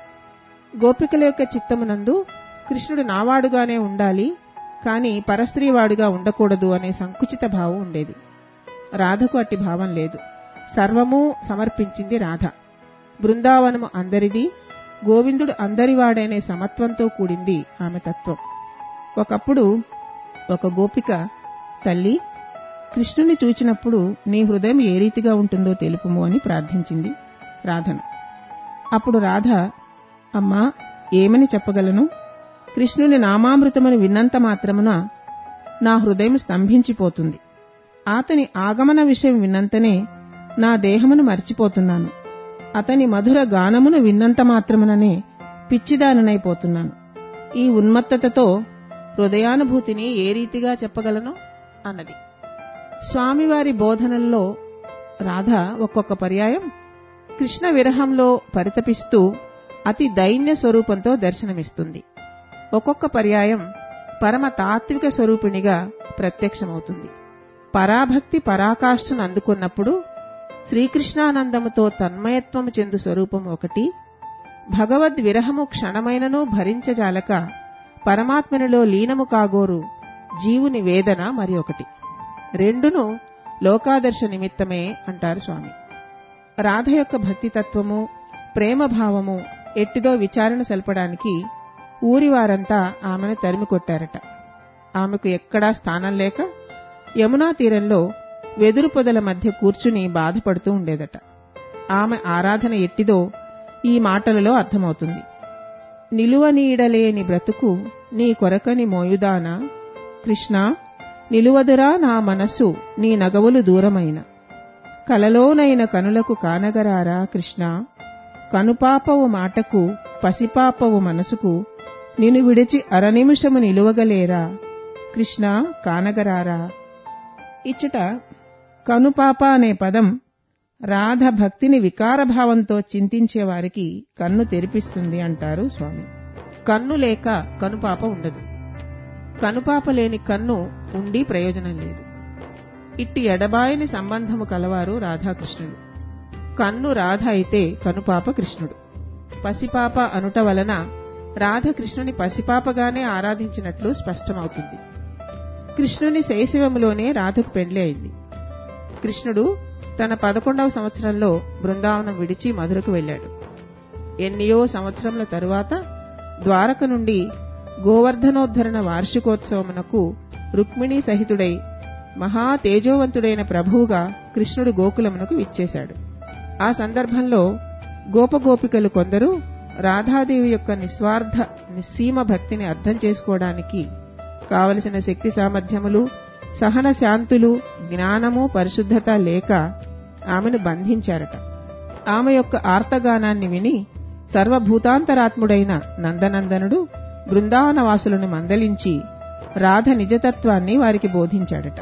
గోపికల యొక్క చిత్తమునందు కృష్ణుడు నావాడుగానే ఉండాలి కాని పరస్త్రీవాడుగా ఉండకూడదు అనే సంకుచిత భావం ఉండేది రాధకు అట్టి భావం లేదు సర్వము సమర్పించింది రాధ బృందావనము అందరిది గోవిందుడు అందరివాడనే సమత్వంతో కూడింది ఆమె తత్వం ఒకప్పుడు ఒక గోపిక తల్లి కృష్ణుని చూచినప్పుడు నీ హృదయం ఏ రీతిగా ఉంటుందో తెలుపుము అని ప్రార్థించింది రాధను అప్పుడు రాధ అమ్మా ఏమని చెప్పగలను కృష్ణుని నామామృతమని విన్నంత మాత్రమున నా హృదయం స్తంభించిపోతుంది అతని ఆగమన విషయం విన్నంతనే నా దేహమును మర్చిపోతున్నాను అతని మధుర గానమును విన్నంత మాత్రముననే పిచ్చిదాననైపోతున్నాను ఈ ఉన్మత్తతతో హృదయానుభూతిని ఏ రీతిగా చెప్పగలను అన్నది స్వామివారి బోధనల్లో రాధ ఒక్కొక్క పర్యాయం కృష్ణ విరహంలో పరితపిస్తూ అతి దైన్య స్వరూపంతో దర్శనమిస్తుంది ఒక్కొక్క పర్యాయం పరమ తాత్విక స్వరూపిణిగా ప్రత్యక్షమవుతుంది పరాభక్తి పరాకాష్ఠను అందుకున్నప్పుడు శ్రీకృష్ణానందముతో తన్మయత్వము చెందు స్వరూపం ఒకటి భగవద్ విరహము క్షణమైనను భరించజాలక పరమాత్మనిలో లీనము కాగోరు జీవుని వేదన మరి ఒకటి రెండును లోకాదర్శ నిమిత్తమే అంటారు స్వామి రాధ యొక్క భక్తితత్వము ప్రేమభావము ఎట్టిదో విచారణ సెలపడానికి ఊరివారంతా ఆమెను తరిమి కొట్టారట ఆమెకు ఎక్కడా స్థానం లేక యమునా తీరంలో వెదురు పొదల మధ్య కూర్చుని బాధపడుతూ ఉండేదట ఆమె ఆరాధన ఎట్టిదో ఈ మాటలలో అర్థమవుతుంది నిలువ నీడలేని బ్రతుకు నీ కొరకని మోయుదానా కృష్ణ నిలువదురా నా మనస్సు నీ నగవులు దూరమైన కలలోనైన కనులకు కానగరారా కృష్ణ కనుపాపవు మాటకు పసిపాపవు మనసుకు నిన్ను విడిచి అరనిమిషము నిలువగలేరా కృష్ణ కానగరారా ఇచ్చట కనుపాప అనే పదం రాధ భక్తిని వికారభావంతో చింతించే వారికి కన్ను తెరిపిస్తుంది అంటారు స్వామి కన్ను లేక కనుపాప ఉండదు కనుపాప లేని కన్ను ఉండి ప్రయోజనం లేదు ఇట్టి ఎడబాయని సంబంధము కలవారు రాధాకృష్ణులు కన్ను రాధ అయితే కనుపాప కృష్ణుడు పసిపాప అనుట వలన రాధ కృష్ణుని పసిపాపగానే ఆరాధించినట్లు స్పష్టమవుతుంది కృష్ణుని శైశవములోనే రాధకు పెండ్లి అయింది కృష్ణుడు తన పదకొండవ సంవత్సరంలో బృందావనం విడిచి మధురకు వెళ్ళాడు ఎన్నియో సంవత్సరముల తరువాత ద్వారక నుండి గోవర్ధనోద్ధరణ వార్షికోత్సవమునకు రుక్మిణీ సహితుడై మహా తేజోవంతుడైన ప్రభువుగా కృష్ణుడు గోకులమునకు విచ్చేశాడు ఆ సందర్భంలో గోపగోపికలు కొందరు రాధాదేవి యొక్క నిస్వార్థ నిస్సీమ భక్తిని అర్థం చేసుకోవడానికి కావలసిన శక్తి సామర్థ్యములు సహన శాంతులు జ్ఞానము పరిశుద్ధత లేక ఆమెను బంధించారట ఆమె యొక్క ఆర్తగానాన్ని విని సర్వభూతాంతరాత్ముడైన నందనందనుడు బృందావనవాసులను మందలించి రాధ నిజతత్వాన్ని వారికి బోధించాడట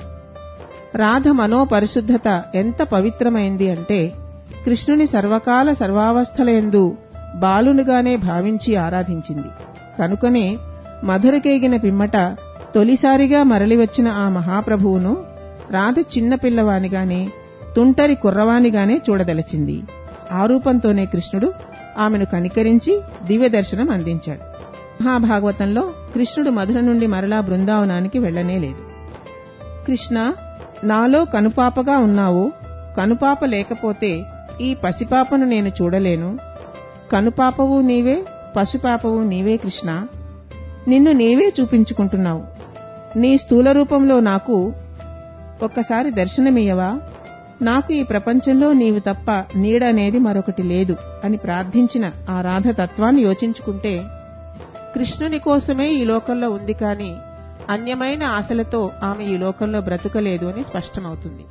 రాధ మనోపరిశుద్ధత ఎంత పవిత్రమైంది అంటే కృష్ణుని సర్వకాల సర్వావస్థలయందు బాలునుగానే భావించి ఆరాధించింది కనుకనే మధురకేగిన పిమ్మట తొలిసారిగా మరలివచ్చిన ఆ మహాప్రభువును రాధ చిన్నపిల్లవానిగానే తుంటరి కుర్రవానిగానే చూడదలచింది ఆ రూపంతోనే కృష్ణుడు ఆమెను కనికరించి దివ్య దర్శనం అందించాడు మహాభాగవతంలో కృష్ణుడు మధుర నుండి మరలా బృందావనానికి వెళ్లనే లేదు కృష్ణ నాలో కనుపాపగా ఉన్నావు కనుపాప లేకపోతే ఈ పసిపాపను నేను చూడలేను కనుపాపవు నీవే పశుపాపవు నీవే కృష్ణ నిన్ను నీవే చూపించుకుంటున్నావు నీ స్థూల రూపంలో నాకు ఒక్కసారి దర్శనమియ్యవా నాకు ఈ ప్రపంచంలో నీవు తప్ప నీడ అనేది మరొకటి లేదు అని ప్రార్థించిన ఆ రాధ తత్వాన్ని యోచించుకుంటే కృష్ణుని కోసమే ఈ లోకంలో ఉంది కాని అన్యమైన ఆశలతో ఆమె ఈ లోకంలో బ్రతుకలేదు అని స్పష్టమవుతుంది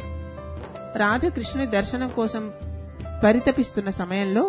రాధ కృష్ణుని దర్శనం కోసం పరితపిస్తున్న సమయంలో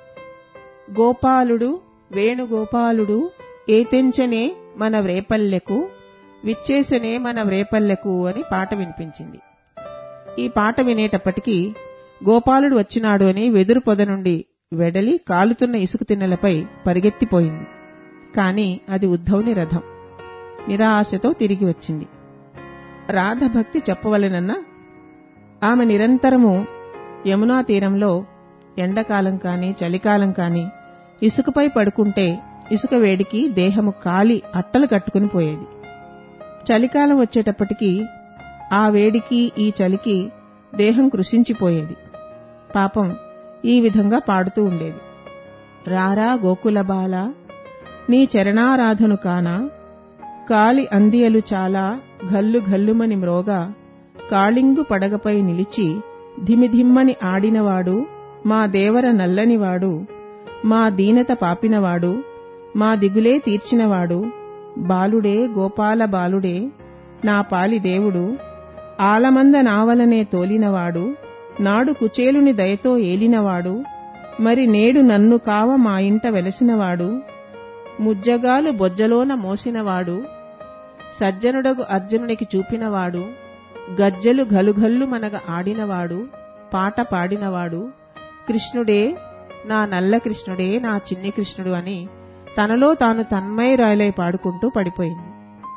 గోపాలుడు వేణుగోపాలుడు ఏతెంచనే మన వ్రేపల్లెకు విచ్చేసనే మన వ్రేపల్లెకు అని పాట వినిపించింది ఈ పాట వినేటప్పటికీ గోపాలుడు వచ్చినాడు అని వెదురు పొద నుండి వెడలి కాలుతున్న ఇసుక తిన్నెలపై పరిగెత్తిపోయింది కాని అది ఉద్ధవుని రథం నిరాశతో తిరిగి వచ్చింది రాధ భక్తి చెప్పవలెనన్న ఆమె నిరంతరము యమునా తీరంలో ఎండకాలం కాని చలికాలం కాని ఇసుకపై పడుకుంటే ఇసుక వేడికి దేహము కాలి అట్టలు కట్టుకుని పోయేది చలికాలం వచ్చేటప్పటికి ఆ వేడికి ఈ చలికి దేహం కృషించిపోయేది పాపం ఈ విధంగా పాడుతూ ఉండేది రారా గోకులబాల నీ చరణారాధను కానా కాలి అందియలు చాలా గల్లు గల్లుమని మ్రోగా కాళింగు పడగపై నిలిచి ధిమిధిమ్మని ఆడినవాడు మా దేవర నల్లనివాడు మా దీనత పాపినవాడు మా దిగులే తీర్చినవాడు బాలుడే గోపాల బాలుడే నా పాలి దేవుడు ఆలమంద నావలనే తోలినవాడు నాడు కుచేలుని దయతో ఏలినవాడు మరి నేడు నన్ను కావ మా ఇంట వెలసినవాడు ముజ్జగాలు బొజ్జలోన మోసినవాడు సజ్జనుడగు అర్జునునికి చూపినవాడు గజ్జలు గలుగల్లు మనగ ఆడినవాడు పాట పాడినవాడు కృష్ణుడే నా నల్ల కృష్ణుడే నా చిన్ని కృష్ణుడు అని తనలో తాను తన్మయరాయలై పాడుకుంటూ పడిపోయింది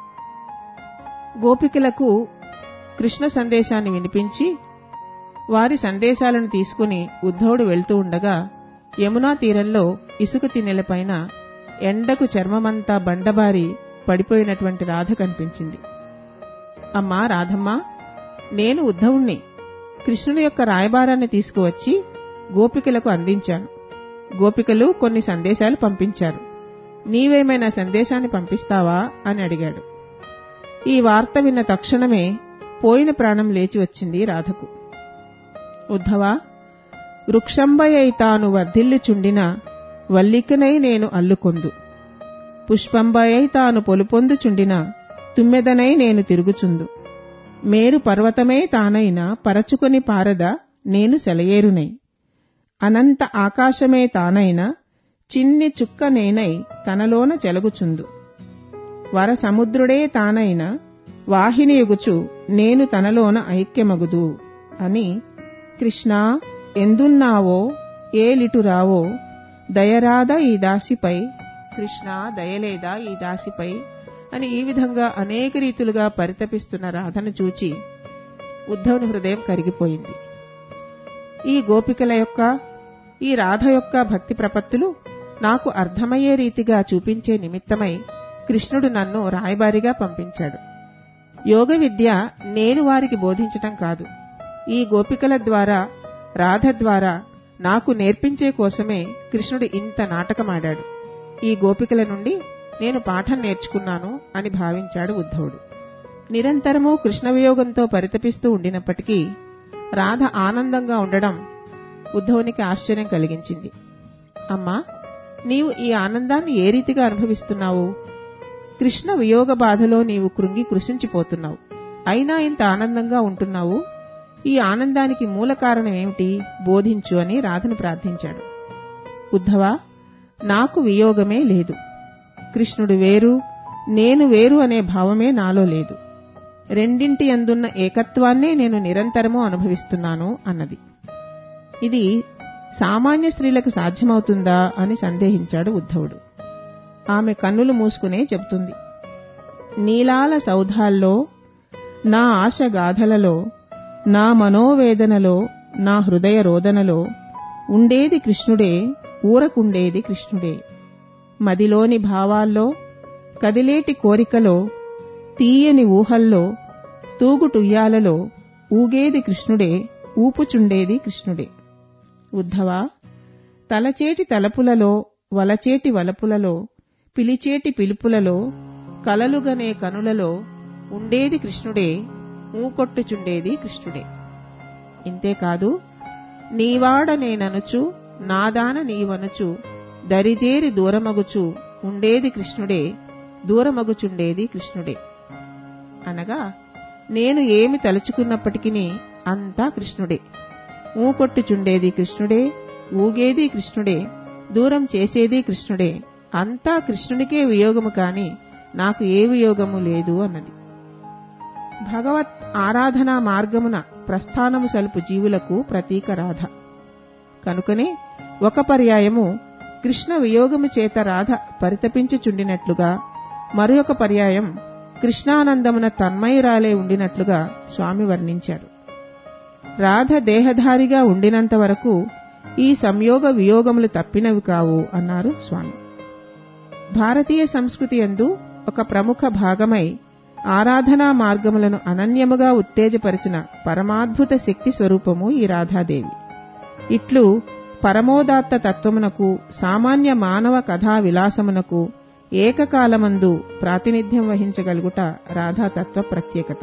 గోపికలకు కృష్ణ సందేశాన్ని వినిపించి వారి సందేశాలను తీసుకుని ఉద్ధవుడు వెళ్తూ ఉండగా యమునా తీరంలో ఇసుక తిన్నెలపైన ఎండకు చర్మమంతా బండబారి పడిపోయినటువంటి రాధ కనిపించింది అమ్మా రాధమ్మా నేను ఉద్ధవుణ్ణి కృష్ణుని యొక్క రాయబారాన్ని తీసుకువచ్చి గోపికలకు అందించాను గోపికలు కొన్ని సందేశాలు పంపించారు నీవేమైనా సందేశాన్ని పంపిస్తావా అని అడిగాడు ఈ వార్త విన్న తక్షణమే పోయిన ప్రాణం లేచి వచ్చింది రాధకు ఉద్ధవా వృక్షంబయై తాను వర్ధిల్లుచుండిన వల్లికనై నేను అల్లుకొందు పుష్పంబయై తాను పొలుపొందుచుండిన తుమ్మెదనై నేను తిరుగుచుందు మేరు పర్వతమే తానైన పరచుకొని పారద నేను సెలయేరునై అనంత ఆకాశమే తానైన చిన్ని చుక్క నేనై తనలోన చెలగుచుందు వర సముద్రుడే తానైన వాహినియుగుచు నేను తనలోన ఐక్యమగుదు అని కృష్ణ ఎందున్నావో ఏలిటురావో దయరాదా ఈ దాసిపై కృష్ణ దయలేదా ఈ దాసిపై అని ఈ విధంగా అనేక రీతులుగా పరితపిస్తున్న రాధను చూచి ఉద్ధవుని హృదయం కరిగిపోయింది ఈ గోపికల యొక్క ఈ రాధ యొక్క భక్తి ప్రపత్తులు నాకు అర్థమయ్యే రీతిగా చూపించే నిమిత్తమై కృష్ణుడు నన్ను రాయబారిగా పంపించాడు యోగ విద్య నేను వారికి బోధించటం కాదు ఈ గోపికల ద్వారా రాధ ద్వారా నాకు నేర్పించే కోసమే కృష్ణుడు ఇంత నాటకమాడాడు ఈ గోపికల నుండి నేను పాఠం నేర్చుకున్నాను అని భావించాడు ఉద్ధవుడు నిరంతరము కృష్ణ వియోగంతో పరితపిస్తూ ఉండినప్పటికీ రాధ ఆనందంగా ఉండడం ఉద్ధవునికి ఆశ్చర్యం కలిగించింది అమ్మా నీవు ఈ ఆనందాన్ని ఏ రీతిగా అనుభవిస్తున్నావు కృష్ణ వియోగ బాధలో నీవు కృంగి కృషించిపోతున్నావు అయినా ఇంత ఆనందంగా ఉంటున్నావు ఈ ఆనందానికి మూల కారణం ఏమిటి బోధించు అని రాధను ప్రార్థించాడు ఉద్ధవా నాకు వియోగమే లేదు కృష్ణుడు వేరు నేను వేరు అనే భావమే నాలో లేదు రెండింటి అందున్న ఏకత్వాన్నే నేను నిరంతరము అనుభవిస్తున్నాను అన్నది ఇది సామాన్య స్త్రీలకు సాధ్యమవుతుందా అని సందేహించాడు ఉద్ధవుడు ఆమె కన్నులు మూసుకునే చెబుతుంది నీలాల సౌధాల్లో నా ఆశ గాథలలో నా మనోవేదనలో నా హృదయ రోదనలో ఉండేది కృష్ణుడే ఊరకుండేది కృష్ణుడే మదిలోని భావాల్లో కదిలేటి కోరికలో తీయని ఊహల్లో తూగుటుయ్యాలలో ఊగేది కృష్ణుడే ఊపుచుండేది కృష్ణుడే ఉద్ధవా తలచేటి తలపులలో వలచేటి వలపులలో పిలిచేటి పిలుపులలో కలలుగనే కనులలో ఉండేది కృష్ణుడే ఊకొట్టుచుండేది కృష్ణుడే ఇంతేకాదు నీవాడ నేననుచు నాదాన నీవనుచు దరిజేరి దూరమగుచు ఉండేది కృష్ణుడే దూరమగుచుండేది కృష్ణుడే అనగా నేను ఏమి తలుచుకున్నప్పటికీ అంతా కృష్ణుడే ఊకొట్టుచుండేది కృష్ణుడే ఊగేది కృష్ణుడే దూరం చేసేది కృష్ణుడే అంతా కృష్ణునికే వియోగము కాని నాకు ఏ వియోగము లేదు అన్నది భగవత్ ఆరాధనా మార్గమున ప్రస్థానము సలుపు జీవులకు ప్రతీక రాధ కనుకనే ఒక పర్యాయము కృష్ణ వియోగము చేత రాధ పరితపించుచుండినట్లుగా మరొక పర్యాయం కృష్ణానందమున తన్మయురాలే ఉండినట్లుగా స్వామి వర్ణించారు రాధ దేహధారిగా ఉండినంత వరకు ఈ సంయోగ వియోగములు తప్పినవి కావు అన్నారు స్వామి భారతీయ సంస్కృతి యందు ఒక ప్రముఖ భాగమై ఆరాధనా మార్గములను అనన్యముగా ఉత్తేజపరిచిన పరమాద్భుత శక్తి స్వరూపము ఈ రాధాదేవి ఇట్లు పరమోదాత్త తత్వమునకు సామాన్య మానవ కథా విలాసమునకు ఏకకాలమందు ప్రాతినిధ్యం వహించగలుగుట రాధాతత్వ ప్రత్యేకత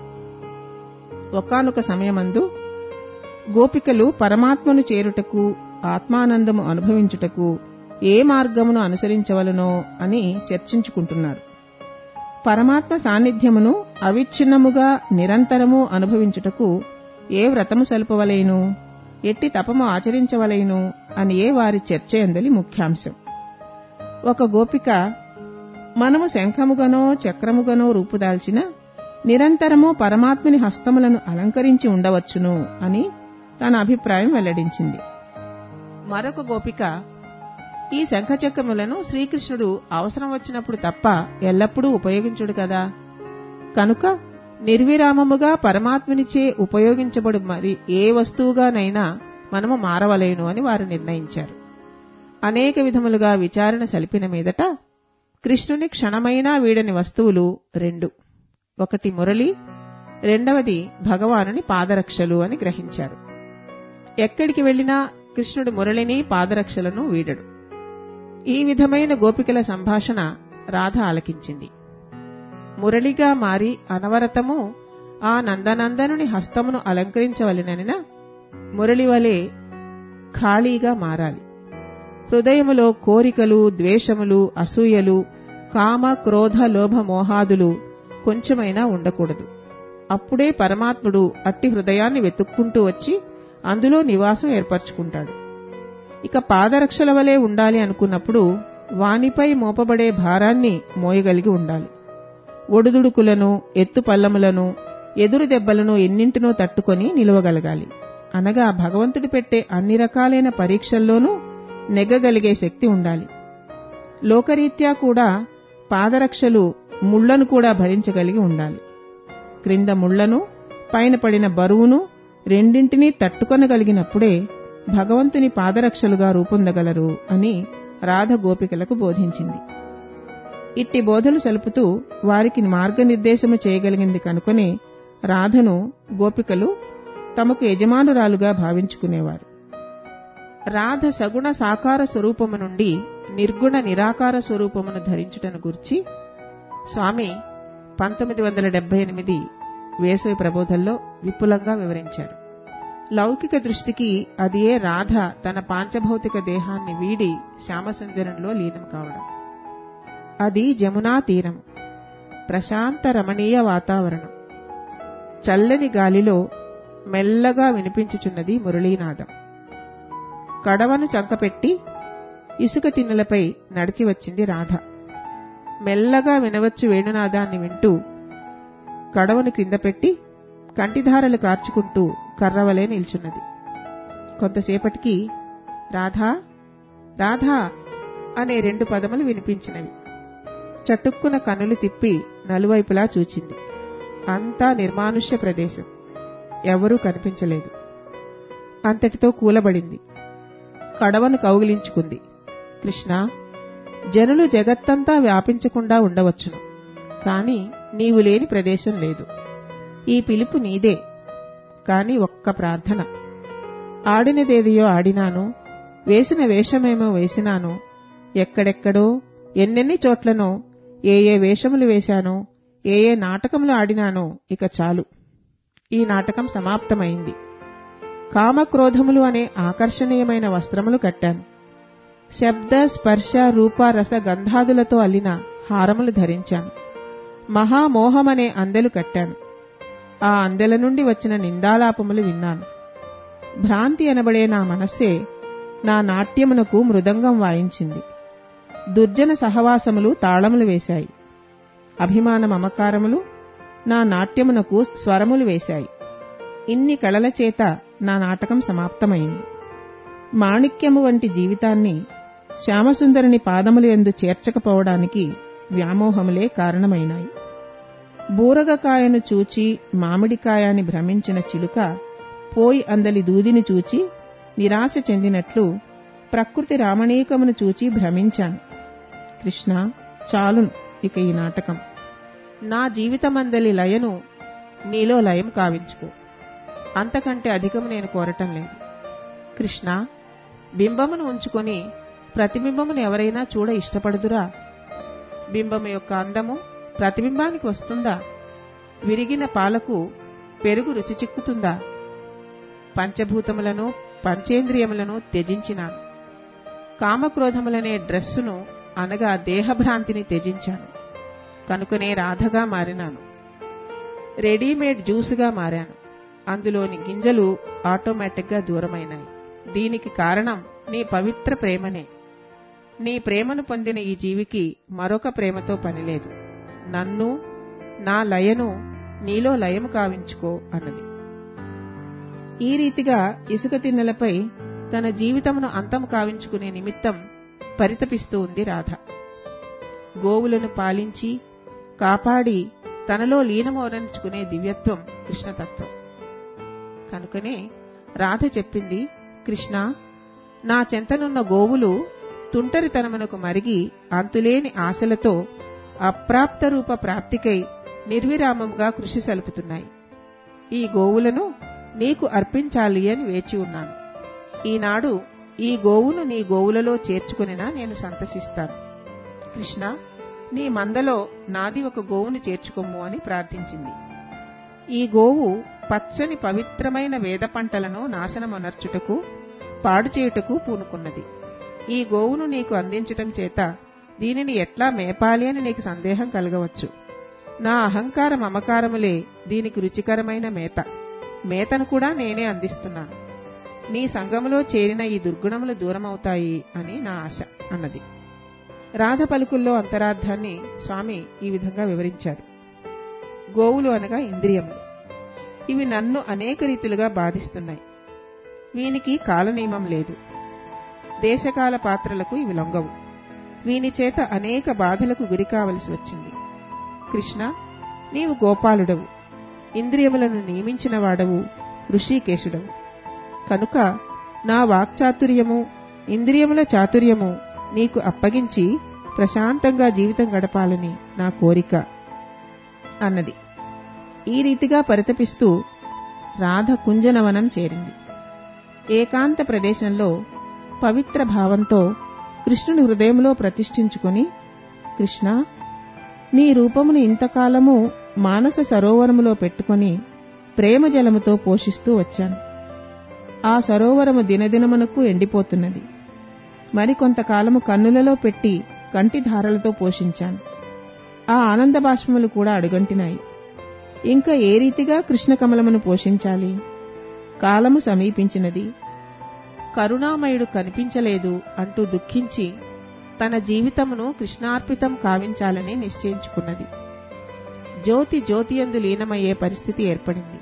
ఒకానొక సమయమందు గోపికలు పరమాత్మను చేరుటకు ఆత్మానందము అనుభవించుటకు ఏ మార్గమును అనుసరించవలనో అని చర్చించుకుంటున్నారు పరమాత్మ సాన్నిధ్యమును అవిచ్ఛిన్నముగా నిరంతరము అనుభవించుటకు ఏ వ్రతము సలుపవలేను ఎట్టి తపము ఆచరించవలేను అని ఏ వారి చర్చ ఎందలి ముఖ్యాంశం ఒక గోపిక మనము శంఖముగనో చక్రముగనో రూపుదాల్చిన నిరంతరము పరమాత్మని హస్తములను అలంకరించి ఉండవచ్చును అని తన అభిప్రాయం వెల్లడించింది మరొక గోపిక ఈ శంఖచక్రములను శ్రీకృష్ణుడు అవసరం వచ్చినప్పుడు తప్ప ఎల్లప్పుడూ ఉపయోగించుడు కదా కనుక నిర్విరామముగా పరమాత్మునిచే ఉపయోగించబడు మరి ఏ వస్తువుగానైనా మనము మారవలేను అని వారు నిర్ణయించారు అనేక విధములుగా విచారణ సలిపిన మీదట కృష్ణుని క్షణమైనా వీడని వస్తువులు రెండు ఒకటి మురళి రెండవది భగవానుని పాదరక్షలు అని గ్రహించారు ఎక్కడికి వెళ్లినా కృష్ణుడు మురళిని పాదరక్షలను వీడడు ఈ విధమైన గోపికల సంభాషణ రాధ ఆలకించింది మురళిగా మారి అనవరతము ఆ నందనందనుని హస్తమును అలంకరించవలెననిన మురళి వలె ఖాళీగా మారాలి హృదయములో కోరికలు ద్వేషములు అసూయలు కామ క్రోధ లోభ మోహాదులు కొంచెమైనా ఉండకూడదు అప్పుడే పరమాత్ముడు అట్టి హృదయాన్ని వెతుక్కుంటూ వచ్చి అందులో నివాసం ఏర్పరచుకుంటాడు ఇక పాదరక్షల వలె ఉండాలి అనుకున్నప్పుడు వానిపై మోపబడే భారాన్ని మోయగలిగి ఉండాలి ఒడుదుడుకులను ఎత్తుపల్లములను ఎదురు దెబ్బలను ఎన్నింటినో తట్టుకొని నిలవగలగాలి అనగా భగవంతుడు పెట్టే అన్ని రకాలైన పరీక్షల్లోనూ నెగ్గగలిగే శక్తి ఉండాలి లోకరీత్యా కూడా పాదరక్షలు ముళ్లను కూడా భరించగలిగి ఉండాలి క్రింద ముళ్లను పైన పడిన బరువును రెండింటినీ తట్టుకొనగలిగినప్పుడే భగవంతుని పాదరక్షలుగా రూపొందగలరు అని రాధ గోపికలకు బోధించింది ఇట్టి బోధలు సలుపుతూ వారికి మార్గనిర్దేశము చేయగలిగింది కనుకొనే రాధను గోపికలు తమకు యజమానురాలుగా భావించుకునేవారు రాధ సగుణ సాకార స్వరూపము నుండి నిర్గుణ నిరాకార స్వరూపమును ధరించుటను గురించి స్వామి పంతొమ్మిది వందల డెబ్బై ఎనిమిది వేసవి ప్రబోధంలో విపులంగా వివరించారు లౌకిక దృష్టికి అదియే రాధ తన పాంచభౌతిక దేహాన్ని వీడి శ్యామసుందరంలో లీనం కావడం అది జమునా తీరం ప్రశాంత రమణీయ వాతావరణం చల్లని గాలిలో మెల్లగా వినిపించుచున్నది మురళీనాదం కడవను చంకపెట్టి ఇసుక తిన్నెలపై నడిచి వచ్చింది రాధ మెల్లగా వినవచ్చు వేణునాదాన్ని వింటూ కడవను క్రింద పెట్టి కంటిధారలు కార్చుకుంటూ కర్రవలే నిల్చున్నది కొంతసేపటికి రాధా రాధా అనే రెండు పదములు వినిపించినవి చటుక్కున కన్నులు తిప్పి నలువైపులా చూచింది అంతా నిర్మానుష్య ప్రదేశం ఎవరూ కనిపించలేదు అంతటితో కూలబడింది కడవను కౌగిలించుకుంది కృష్ణ జనులు జగత్తంతా వ్యాపించకుండా ఉండవచ్చును కాని నీవు లేని ప్రదేశం లేదు ఈ పిలుపు నీదే కాని ఒక్క ప్రార్థన ఆడినదేదియో ఆడినాను వేసిన వేషమేమో వేసినాను ఎక్కడెక్కడో ఎన్నెన్ని చోట్లనో ఏ ఏ వేషములు వేశానో ఏ ఏ నాటకములు ఆడినానో ఇక చాలు ఈ నాటకం సమాప్తమైంది కామక్రోధములు అనే ఆకర్షణీయమైన వస్త్రములు కట్టాను శబ్ద స్పర్శ రూప రస గంధాదులతో అల్లిన హారములు ధరించాను మహామోహమనే అందెలు కట్టాను ఆ అందెల నుండి వచ్చిన నిందాలాపములు విన్నాను భ్రాంతి అనబడే నా మనస్సే నా నాట్యమునకు మృదంగం వాయించింది దుర్జన సహవాసములు తాళములు వేశాయి అభిమాన మమకారములు నా నాట్యమునకు స్వరములు వేశాయి ఇన్ని కళల చేత నా నాటకం సమాప్తమైంది మాణిక్యము వంటి జీవితాన్ని శ్యామసుందరుని పాదములు ఎందు చేర్చకపోవడానికి వ్యామోహములే కారణమైనాయి బూరగకాయను చూచి మామిడికాయని భ్రమించిన చిలుక పోయి అందలి దూదిని చూచి నిరాశ చెందినట్లు ప్రకృతి రామణీకమును చూచి భ్రమించాను కృష్ణ చాలును ఇక ఈ నాటకం నా జీవితమందలి లయను నీలో లయం కావించుకో అంతకంటే అధికము నేను కోరటం లేదు కృష్ణ బింబమును ఉంచుకొని ప్రతిబింబమును ఎవరైనా చూడ ఇష్టపడుదురా బింబము యొక్క అందము ప్రతిబింబానికి వస్తుందా విరిగిన పాలకు పెరుగు రుచి చిక్కుతుందా పంచభూతములను పంచేంద్రియములను త్యజించినాను కామక్రోధములనే డ్రెస్సును అనగా దేహభ్రాంతిని త్యజించాను కనుకనే రాధగా మారినాను రెడీమేడ్ జ్యూసుగా మారాను అందులోని గింజలు ఆటోమేటిక్గా దూరమైనాయి దీనికి కారణం నీ పవిత్ర ప్రేమనే నీ ప్రేమను పొందిన ఈ జీవికి మరొక ప్రేమతో పనిలేదు నన్ను నా లయను నీలో లయము కావించుకో అన్నది ఈ రీతిగా ఇసుక తిన్నెలపై తన జీవితమును అంతం కావించుకునే నిమిత్తం పరితపిస్తూ ఉంది రాధ గోవులను పాలించి కాపాడి తనలో లీనమోరించుకునే దివ్యత్వం కృష్ణతత్వం కనుకనే రాధ చెప్పింది కృష్ణ నా చెంతనున్న గోవులు తుంటరితనమునకు మరిగి అంతులేని ఆశలతో అప్రాప్త రూప ప్రాప్తికై నిర్విరామంగా కృషి సలుపుతున్నాయి ఈ గోవులను నీకు అర్పించాలి అని వేచి ఉన్నాను ఈనాడు ఈ గోవును నీ గోవులలో చేర్చుకునినా నేను సంతసిస్తాను కృష్ణ నీ మందలో నాది ఒక గోవును చేర్చుకొమ్ము అని ప్రార్థించింది ఈ గోవు పచ్చని పవిత్రమైన వేద పంటలను నాశనమొనర్చుటకు పాడు చేయుటకు పూనుకున్నది ఈ గోవును నీకు అందించటం చేత దీనిని ఎట్లా మేపాలి అని నీకు సందేహం కలగవచ్చు నా అహంకార మమకారములే దీనికి రుచికరమైన మేత మేతను కూడా నేనే అందిస్తున్నాను నీ సంఘములో చేరిన ఈ దుర్గుణములు దూరమవుతాయి అని నా ఆశ అన్నది రాధ పలుకుల్లో అంతరార్థాన్ని స్వామి ఈ విధంగా వివరించారు గోవులు అనగా ఇంద్రియములు ఇవి నన్ను అనేక రీతులుగా బాధిస్తున్నాయి వీనికి కాలనియమం లేదు దేశకాల పాత్రలకు ఇవి లొంగవు వీని చేత అనేక బాధలకు గురి కావలసి వచ్చింది కృష్ణ నీవు గోపాలుడవు ఇంద్రియములను నియమించిన వాడవు ఋషికేశుడవు కనుక నా వాక్చాతుర్యము ఇంద్రియముల చాతుర్యము నీకు అప్పగించి ప్రశాంతంగా జీవితం గడపాలని నా కోరిక అన్నది ఈ రీతిగా పరితపిస్తూ రాధ కుంజనవనం చేరింది ఏకాంత ప్రదేశంలో పవిత్ర భావంతో కృష్ణుని హృదయంలో ప్రతిష్ఠించుకుని కృష్ణ నీ రూపమును ఇంతకాలము మానస సరోవరములో పెట్టుకొని ప్రేమ జలముతో పోషిస్తూ వచ్చాను ఆ సరోవరము దినదినమునకు ఎండిపోతున్నది మరికొంతకాలము కన్నులలో పెట్టి కంటి ధారలతో పోషించాను ఆ ఆనంద బాష్పములు కూడా అడుగంటినాయి ఇంకా ఏ రీతిగా కృష్ణకమలమును పోషించాలి కాలము సమీపించినది కరుణామయుడు కనిపించలేదు అంటూ దుఃఖించి తన జీవితమును కృష్ణార్పితం కావించాలని నిశ్చయించుకున్నది జ్యోతి జ్యోతియందు లీనమయ్యే పరిస్థితి ఏర్పడింది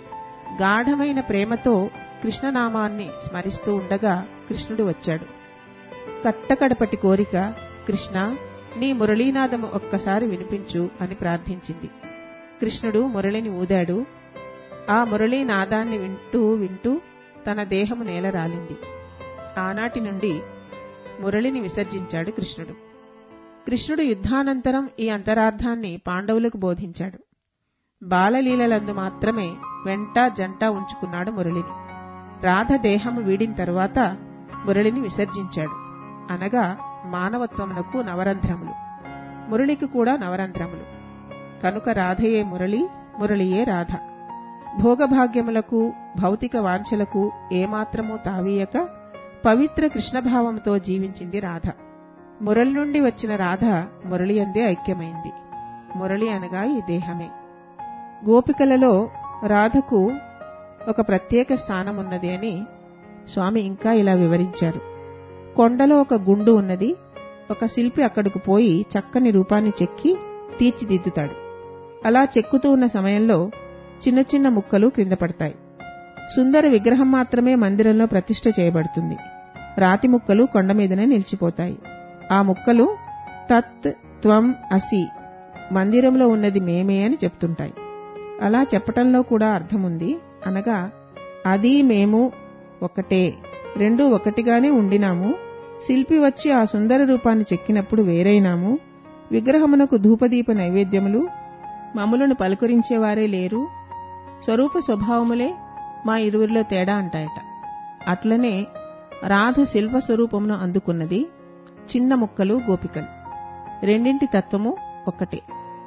గాఢమైన ప్రేమతో కృష్ణనామాన్ని స్మరిస్తూ ఉండగా కృష్ణుడు వచ్చాడు కట్టకడపటి కోరిక కృష్ణ నీ మురళీనాదము ఒక్కసారి వినిపించు అని ప్రార్థించింది కృష్ణుడు మురళిని ఊదాడు ఆ మురళీనాదాన్ని వింటూ వింటూ తన దేహము నేల రాలింది ఆనాటి నుండి మురళిని విసర్జించాడు కృష్ణుడు కృష్ణుడు యుద్ధానంతరం ఈ అంతరార్థాన్ని పాండవులకు బోధించాడు బాలలీలలందు మాత్రమే వెంట జంట ఉంచుకున్నాడు మురళిని రాధ దేహము వీడిన తరువాత మురళిని విసర్జించాడు అనగా మానవత్వమునకు నవరంధ్రములు మురళికి కూడా నవరంధ్రములు కనుక రాధయే మురళి మురళియే రాధ భోగభాగ్యములకు భౌతిక వాంఛలకు ఏమాత్రమూ తావీయక పవిత్ర కృష్ణభావంతో జీవించింది రాధ మురళి నుండి వచ్చిన రాధ మురళి అందే ఐక్యమైంది మురళి అనగా ఈ దేహమే గోపికలలో రాధకు ఒక ప్రత్యేక స్థానం ఉన్నది అని స్వామి ఇంకా ఇలా వివరించారు కొండలో ఒక గుండు ఉన్నది ఒక శిల్పి అక్కడికి పోయి చక్కని రూపాన్ని చెక్కి తీర్చిదిద్దుతాడు అలా చెక్కుతూ ఉన్న సమయంలో చిన్న చిన్న ముక్కలు క్రింద పడతాయి సుందర విగ్రహం మాత్రమే మందిరంలో ప్రతిష్ఠ చేయబడుతుంది రాతి ముక్కలు కొండ మీదనే నిలిచిపోతాయి ఆ ముక్కలు తత్ త్వం అసి మందిరంలో ఉన్నది మేమే అని చెప్తుంటాయి అలా చెప్పటంలో కూడా అర్థముంది అనగా అది మేము ఒకటే రెండు ఒకటిగానే ఉండినాము శిల్పి వచ్చి ఆ సుందర రూపాన్ని చెక్కినప్పుడు వేరైనాము విగ్రహమునకు ధూపదీప నైవేద్యములు మమ్ములను పలుకరించేవారే లేరు స్వరూప స్వభావములే మా ఇరువురిలో తేడా అంటాయట అట్లనే రాధ శిల్ప స్వరూపమును అందుకున్నది చిన్న ముక్కలు గోపికలు రెండింటి తత్వము ఒక్కటే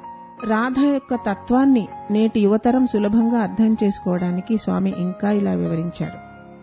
రాధ యొక్క తత్వాన్ని నేటి యువతరం సులభంగా అర్థం చేసుకోవడానికి స్వామి ఇంకా ఇలా వివరించారు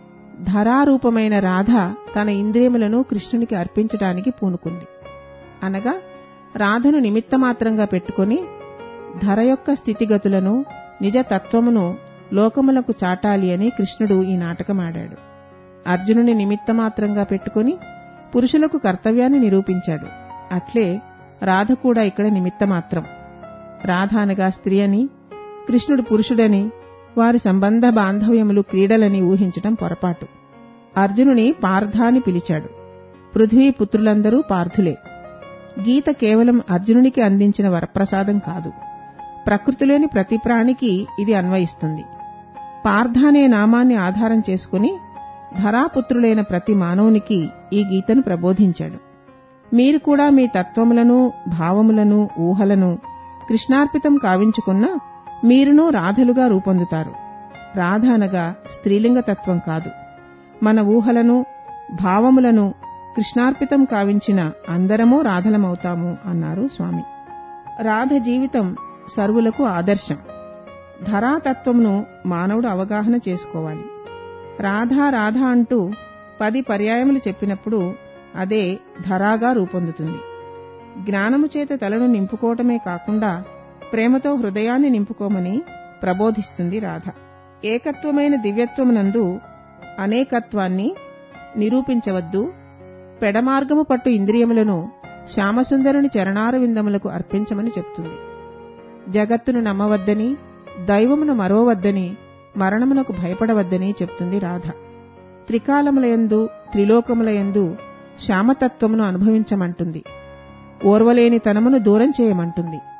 ధరారూపమైన రాధ తన ఇంద్రియములను కృష్ణునికి అర్పించడానికి పూనుకుంది అనగా రాధను నిమిత్తమాత్రంగా పెట్టుకుని ధర యొక్క స్థితిగతులను నిజ తత్వమును లోకములకు చాటాలి అని కృష్ణుడు ఈ నాటకమాడాడు అర్జునుని నిమిత్తమాత్రంగా పెట్టుకుని పురుషులకు కర్తవ్యాన్ని నిరూపించాడు అట్లే రాధ కూడా ఇక్కడ నిమిత్తమాత్రం రాధ అనగా స్త్రీ అని కృష్ణుడు పురుషుడని వారి సంబంధ బాంధవ్యములు క్రీడలని ఊహించటం పొరపాటు అర్జునుని పార్థాని పిలిచాడు పృథ్వీ పుత్రులందరూ పార్థులే గీత కేవలం అర్జునునికి అందించిన వరప్రసాదం కాదు ప్రకృతిలోని ప్రతి ప్రాణికి ఇది అన్వయిస్తుంది పార్థ అనే నామాన్ని ఆధారం చేసుకుని ధరాపుత్రులైన ప్రతి మానవునికి ఈ గీతను ప్రబోధించాడు మీరు కూడా మీ తత్వములను భావములను ఊహలను కృష్ణార్పితం కావించుకున్న మీరును రాధలుగా రూపొందుతారు రాధ అనగా స్త్రీలింగ తత్వం కాదు మన ఊహలను భావములను కృష్ణార్పితం కావించిన అందరమూ రాధలమవుతాము అన్నారు స్వామి రాధ జీవితం సర్వులకు ఆదర్శం ధరాతత్వంను మానవుడు అవగాహన చేసుకోవాలి రాధా రాధ అంటూ పది పర్యాయములు చెప్పినప్పుడు అదే ధరాగా రూపొందుతుంది జ్ఞానము చేత తలను నింపుకోవటమే కాకుండా ప్రేమతో హృదయాన్ని నింపుకోమని ప్రబోధిస్తుంది రాధ ఏకత్వమైన దివ్యత్వమునందు అనేకత్వాన్ని నిరూపించవద్దు పెడమార్గము పట్టు ఇంద్రియములను శ్యామసుందరుని చరణారవిందములకు అర్పించమని చెప్తుంది జగత్తును నమ్మవద్దని దైవమును మరవవద్దని మరణమునకు భయపడవద్దని చెప్తుంది రాధ త్రికాలములయందు త్రిలోకములయందు శ్యామతత్వమును అనుభవించమంటుంది ఓర్వలేని తనమును దూరం చేయమంటుంది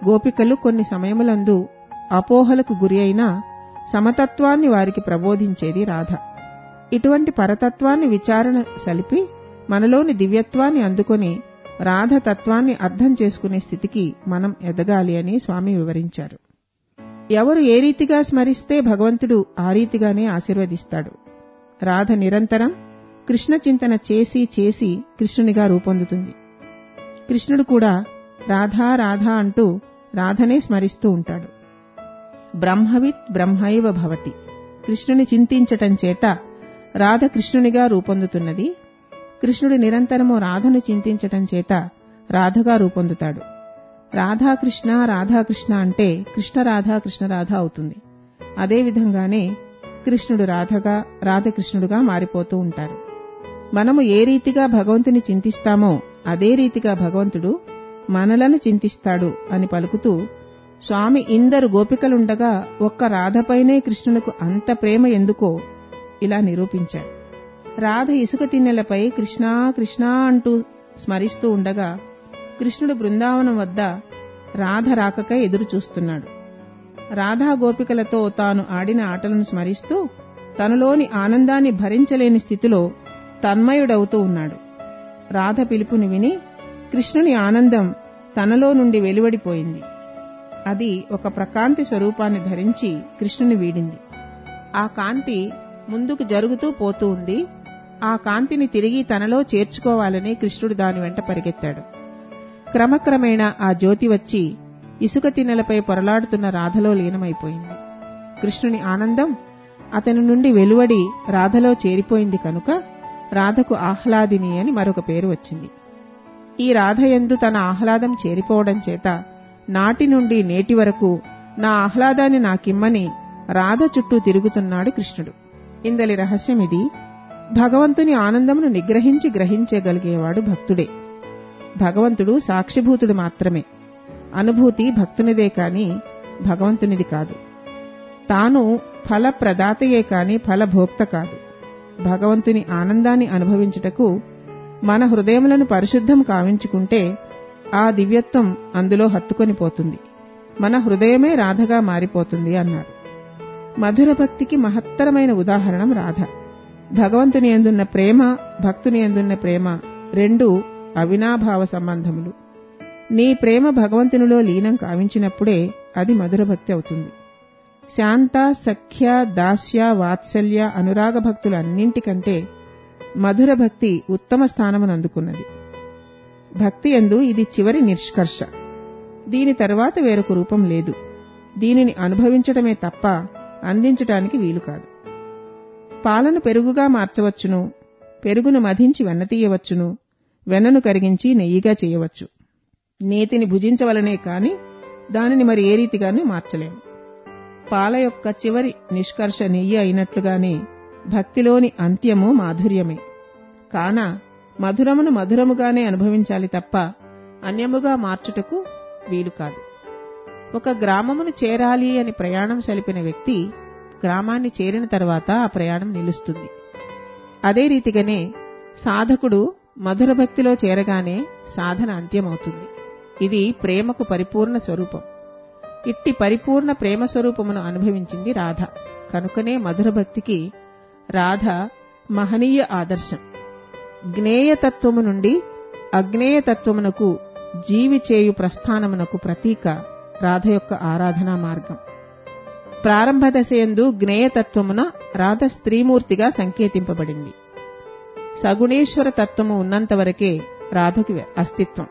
గోపికలు కొన్ని సమయములందు అపోహలకు గురి అయినా సమతత్వాన్ని వారికి ప్రబోధించేది రాధ ఇటువంటి పరతత్వాన్ని విచారణ సలిపి మనలోని దివ్యత్వాన్ని అందుకొని రాధ తత్వాన్ని అర్థం చేసుకునే స్థితికి మనం ఎదగాలి అని స్వామి వివరించారు ఎవరు ఏ రీతిగా స్మరిస్తే భగవంతుడు ఆ రీతిగానే ఆశీర్వదిస్తాడు రాధ నిరంతరం కృష్ణ చింతన చేసి చేసి కృష్ణునిగా రూపొందుతుంది కృష్ణుడు కూడా రాధా రాధా అంటూ రాధనే స్మరిస్తూ ఉంటాడు బ్రహ్మవిత్ బ్రహ్మైవ భవతి కృష్ణుని చింతించటం చేత రాధ కృష్ణునిగా రూపొందుతున్నది కృష్ణుడు నిరంతరము రాధను చింతించటం చేత రాధగా రూపొందుతాడు రాధాకృష్ణ రాధాకృష్ణ అంటే కృష్ణ రాధా కృష్ణ రాధ అవుతుంది అదేవిధంగానే కృష్ణుడు రాధగా రాధకృష్ణుడుగా మారిపోతూ ఉంటారు మనము ఏ రీతిగా భగవంతుని చింతిస్తామో అదే రీతిగా భగవంతుడు మనలను చింతిస్తాడు అని పలుకుతూ స్వామి ఇందరు గోపికలుండగా ఒక్క రాధపైనే కృష్ణునకు అంత ప్రేమ ఎందుకో ఇలా నిరూపించారు రాధ ఇసుక తిన్నెలపై కృష్ణా కృష్ణా అంటూ స్మరిస్తూ ఉండగా కృష్ణుడు బృందావనం వద్ద రాధ రాకకై ఎదురు చూస్తున్నాడు రాధా గోపికలతో తాను ఆడిన ఆటలను స్మరిస్తూ తనలోని ఆనందాన్ని భరించలేని స్థితిలో తన్మయుడవుతూ ఉన్నాడు రాధ పిలుపుని విని కృష్ణుని ఆనందం తనలో నుండి వెలువడిపోయింది అది ఒక ప్రకాంతి స్వరూపాన్ని ధరించి కృష్ణుని వీడింది ఆ కాంతి ముందుకు జరుగుతూ పోతూ ఉంది ఆ కాంతిని తిరిగి తనలో చేర్చుకోవాలని కృష్ణుడు దాని వెంట పరిగెత్తాడు క్రమక్రమేణా ఆ జ్యోతి వచ్చి ఇసుక తిన్నెలపై పొరలాడుతున్న రాధలో లీనమైపోయింది కృష్ణుని ఆనందం అతని నుండి వెలువడి రాధలో చేరిపోయింది కనుక రాధకు ఆహ్లాదిని అని మరొక పేరు వచ్చింది ఈ రాధ ఎందు తన ఆహ్లాదం చేరిపోవడం చేత నాటి నుండి నేటి వరకు నా ఆహ్లాదాన్ని నాకిమ్మని రాధ చుట్టూ తిరుగుతున్నాడు కృష్ణుడు ఇందలి రహస్యం ఇది భగవంతుని ఆనందమును నిగ్రహించి గ్రహించగలిగేవాడు భక్తుడే భగవంతుడు సాక్షిభూతుడు మాత్రమే అనుభూతి భక్తునిదే కాని భగవంతునిది కాదు తాను ఫలప్రదాతయే కాని ఫలభోక్త కాదు భగవంతుని ఆనందాన్ని అనుభవించుటకు మన హృదయములను పరిశుద్ధం కావించుకుంటే ఆ దివ్యత్వం అందులో హత్తుకొని పోతుంది మన హృదయమే రాధగా మారిపోతుంది అన్నాడు మధుర భక్తికి మహత్తరమైన ఉదాహరణం రాధ భగవంతుని ఎందున్న ప్రేమ భక్తుని ఎందున్న ప్రేమ రెండు అవినాభావ సంబంధములు నీ ప్రేమ భగవంతునిలో లీనం కావించినప్పుడే అది మధుర భక్తి అవుతుంది శాంత సఖ్య దాస్య వాత్సల్య అనురాగ భక్తులన్నింటికంటే మధుర భక్తి ఉత్తమ స్థానమును అందుకున్నది భక్తి ఎందు ఇది చివరి నిష్కర్ష దీని తరువాత వేరొక రూపం లేదు దీనిని అనుభవించటమే తప్ప అందించటానికి వీలు కాదు పాలను పెరుగుగా మార్చవచ్చును పెరుగును మధించి వెన్నతీయవచ్చును వెన్నను కరిగించి నెయ్యిగా చేయవచ్చు నేతిని భుజించవలనే కాని దానిని మరి ఏ రీతిగానూ మార్చలేము పాల యొక్క చివరి నిష్కర్ష నెయ్యి అయినట్లుగానే భక్తిలోని అంత్యము మాధుర్యమే కాన మధురమును మధురముగానే అనుభవించాలి తప్ప అన్యముగా మార్చుటకు వీలు కాదు ఒక గ్రామమును చేరాలి అని ప్రయాణం సలిపిన వ్యక్తి గ్రామాన్ని చేరిన తర్వాత ఆ ప్రయాణం నిలుస్తుంది అదే రీతిగానే సాధకుడు మధుర భక్తిలో చేరగానే సాధన అంత్యమవుతుంది ఇది ప్రేమకు పరిపూర్ణ స్వరూపం ఇట్టి పరిపూర్ణ ప్రేమ స్వరూపమును అనుభవించింది రాధ కనుకనే మధుర భక్తికి రాధ మహనీయ ఆదర్శం జ్ఞేయతత్వము నుండి అజ్ఞేయతత్వమునకు జీవి చేయు ప్రస్థానమునకు ప్రతీక రాధ యొక్క ఆరాధనా మార్గం ప్రారంభ దశయందు జ్ఞేయతత్వమున రాధ స్త్రీమూర్తిగా సంకేతింపబడింది సగుణేశ్వర తత్వము ఉన్నంతవరకే రాధకు అస్తిత్వం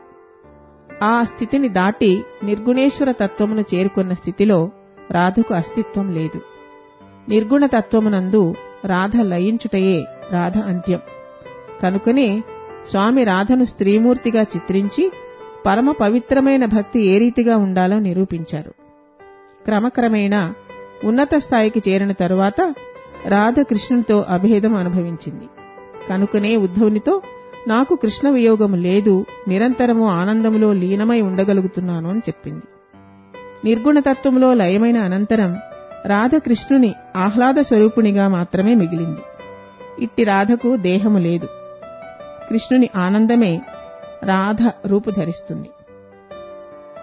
ఆ స్థితిని దాటి నిర్గుణేశ్వర తత్వమును చేరుకున్న స్థితిలో రాధకు అస్తిత్వం లేదు నిర్గుణ తత్వమునందు రాధ లయించుటయే రాధ అంత్యం కనుకనే స్వామి రాధను స్త్రీమూర్తిగా చిత్రించి పరమ పవిత్రమైన భక్తి ఏ రీతిగా ఉండాలో నిరూపించారు క్రమక్రమేణా ఉన్నత స్థాయికి చేరిన తరువాత రాధ కృష్ణునితో అభేదం అనుభవించింది కనుకనే ఉద్ధవునితో నాకు కృష్ణ వియోగము లేదు నిరంతరము ఆనందములో లీనమై ఉండగలుగుతున్నాను అని చెప్పింది నిర్గుణతత్వంలో లయమైన అనంతరం రాధ కృష్ణుని ఆహ్లాద స్వరూపునిగా మాత్రమే మిగిలింది ఇట్టి రాధకు దేహము లేదు కృష్ణుని ఆనందమే రాధ రూపు ధరిస్తుంది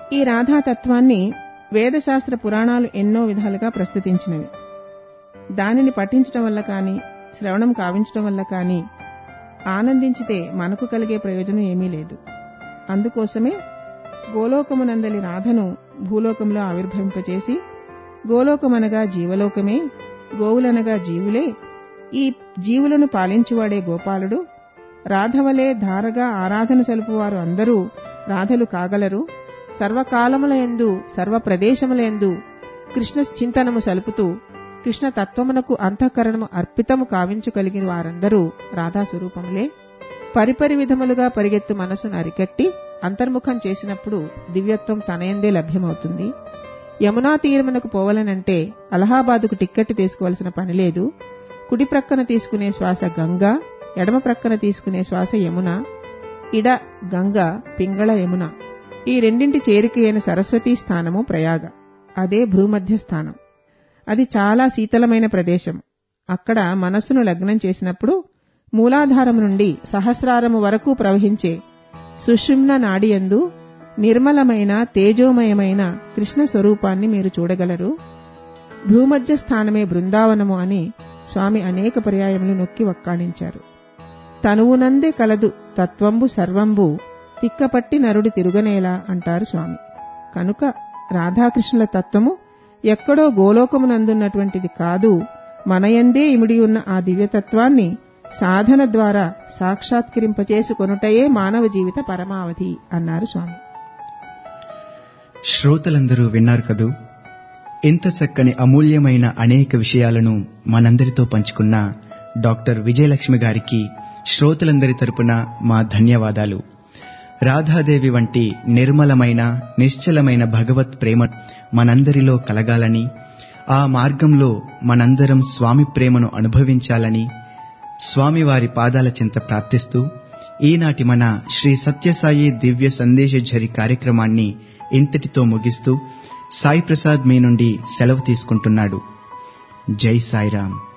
ఈ రాధాతత్వాన్ని వేదశాస్త్ర పురాణాలు ఎన్నో విధాలుగా ప్రస్తుతించినవి దానిని పఠించటం వల్ల కానీ శ్రవణం కావించటం వల్ల కానీ ఆనందించితే మనకు కలిగే ప్రయోజనం ఏమీ లేదు అందుకోసమే గోలోకమునందలి రాధను భూలోకంలో ఆవిర్భవింపచేసి గోలోకమనగా జీవలోకమే గోవులనగా జీవులే ఈ జీవులను పాలించువాడే గోపాలుడు రాధవలే ధారగా ఆరాధన సలుపువారు అందరూ రాధలు కాగలరు సర్వకాలములయందు సర్వ ప్రదేశములయందు కృష్ణ చింతనము సలుపుతూ కృష్ణ తత్వమునకు అంతఃకరణము అర్పితము కావించగలిగిన వారందరూ రాధా స్వరూపములే పరిపరి విధములుగా పరిగెత్తు మనసును అరికట్టి అంతర్ముఖం చేసినప్పుడు దివ్యత్వం తనయందే లభ్యమవుతుంది యమునా తీరమునకు పోవలనంటే అలహాబాదుకు టిక్కెట్ తీసుకోవలసిన పని లేదు కుడి ప్రక్కన తీసుకునే శ్వాస గంగ ఎడమ ప్రక్కన తీసుకునే శ్వాస యమున ఇడ గంగ పింగళ యమున ఈ రెండింటి చేరిక అయిన సరస్వతీ స్థానము ప్రయాగ అదే భూమధ్య స్థానం అది చాలా శీతలమైన ప్రదేశం అక్కడ మనస్సును లగ్నం చేసినప్పుడు మూలాధారం నుండి సహస్రారము వరకు ప్రవహించే సుషుమ్న నాడియందు నిర్మలమైన తేజోమయమైన కృష్ణ స్వరూపాన్ని మీరు చూడగలరు భూమధ్య స్థానమే బృందావనము అని స్వామి అనేక పర్యాయములు నొక్కి వక్కాణించారు తనువునందే కలదు తత్వంబు సర్వంబు తిక్కపట్టి నరుడు తిరుగనేలా అంటారు స్వామి కనుక రాధాకృష్ణుల తత్వము ఎక్కడో గోలోకమునందున్నటువంటిది కాదు మనయందే ఇమిడి ఉన్న ఆ దివ్యతత్వాన్ని సాధన ద్వారా సాక్షాత్కరింపచేసుకొనుటయే మానవ జీవిత పరమావధి అన్నారు స్వామి శ్రోతలందరూ విన్నారు కదూ ఇంత చక్కని అమూల్యమైన అనేక విషయాలను మనందరితో పంచుకున్న డాక్టర్ విజయలక్ష్మి గారికి శ్రోతలందరి తరపున మా ధన్యవాదాలు రాధాదేవి వంటి నిర్మలమైన నిశ్చలమైన భగవత్ ప్రేమ మనందరిలో కలగాలని ఆ మార్గంలో మనందరం స్వామి ప్రేమను అనుభవించాలని స్వామివారి పాదాల చింత ప్రార్థిస్తూ ఈనాటి మన శ్రీ సత్యసాయి దివ్య సందేశ ఝరి కార్యక్రమాన్ని ఇంతటితో ముగిస్తూ సాయి ప్రసాద్ మీ నుండి సెలవు తీసుకుంటున్నాడు జై సాయిరాం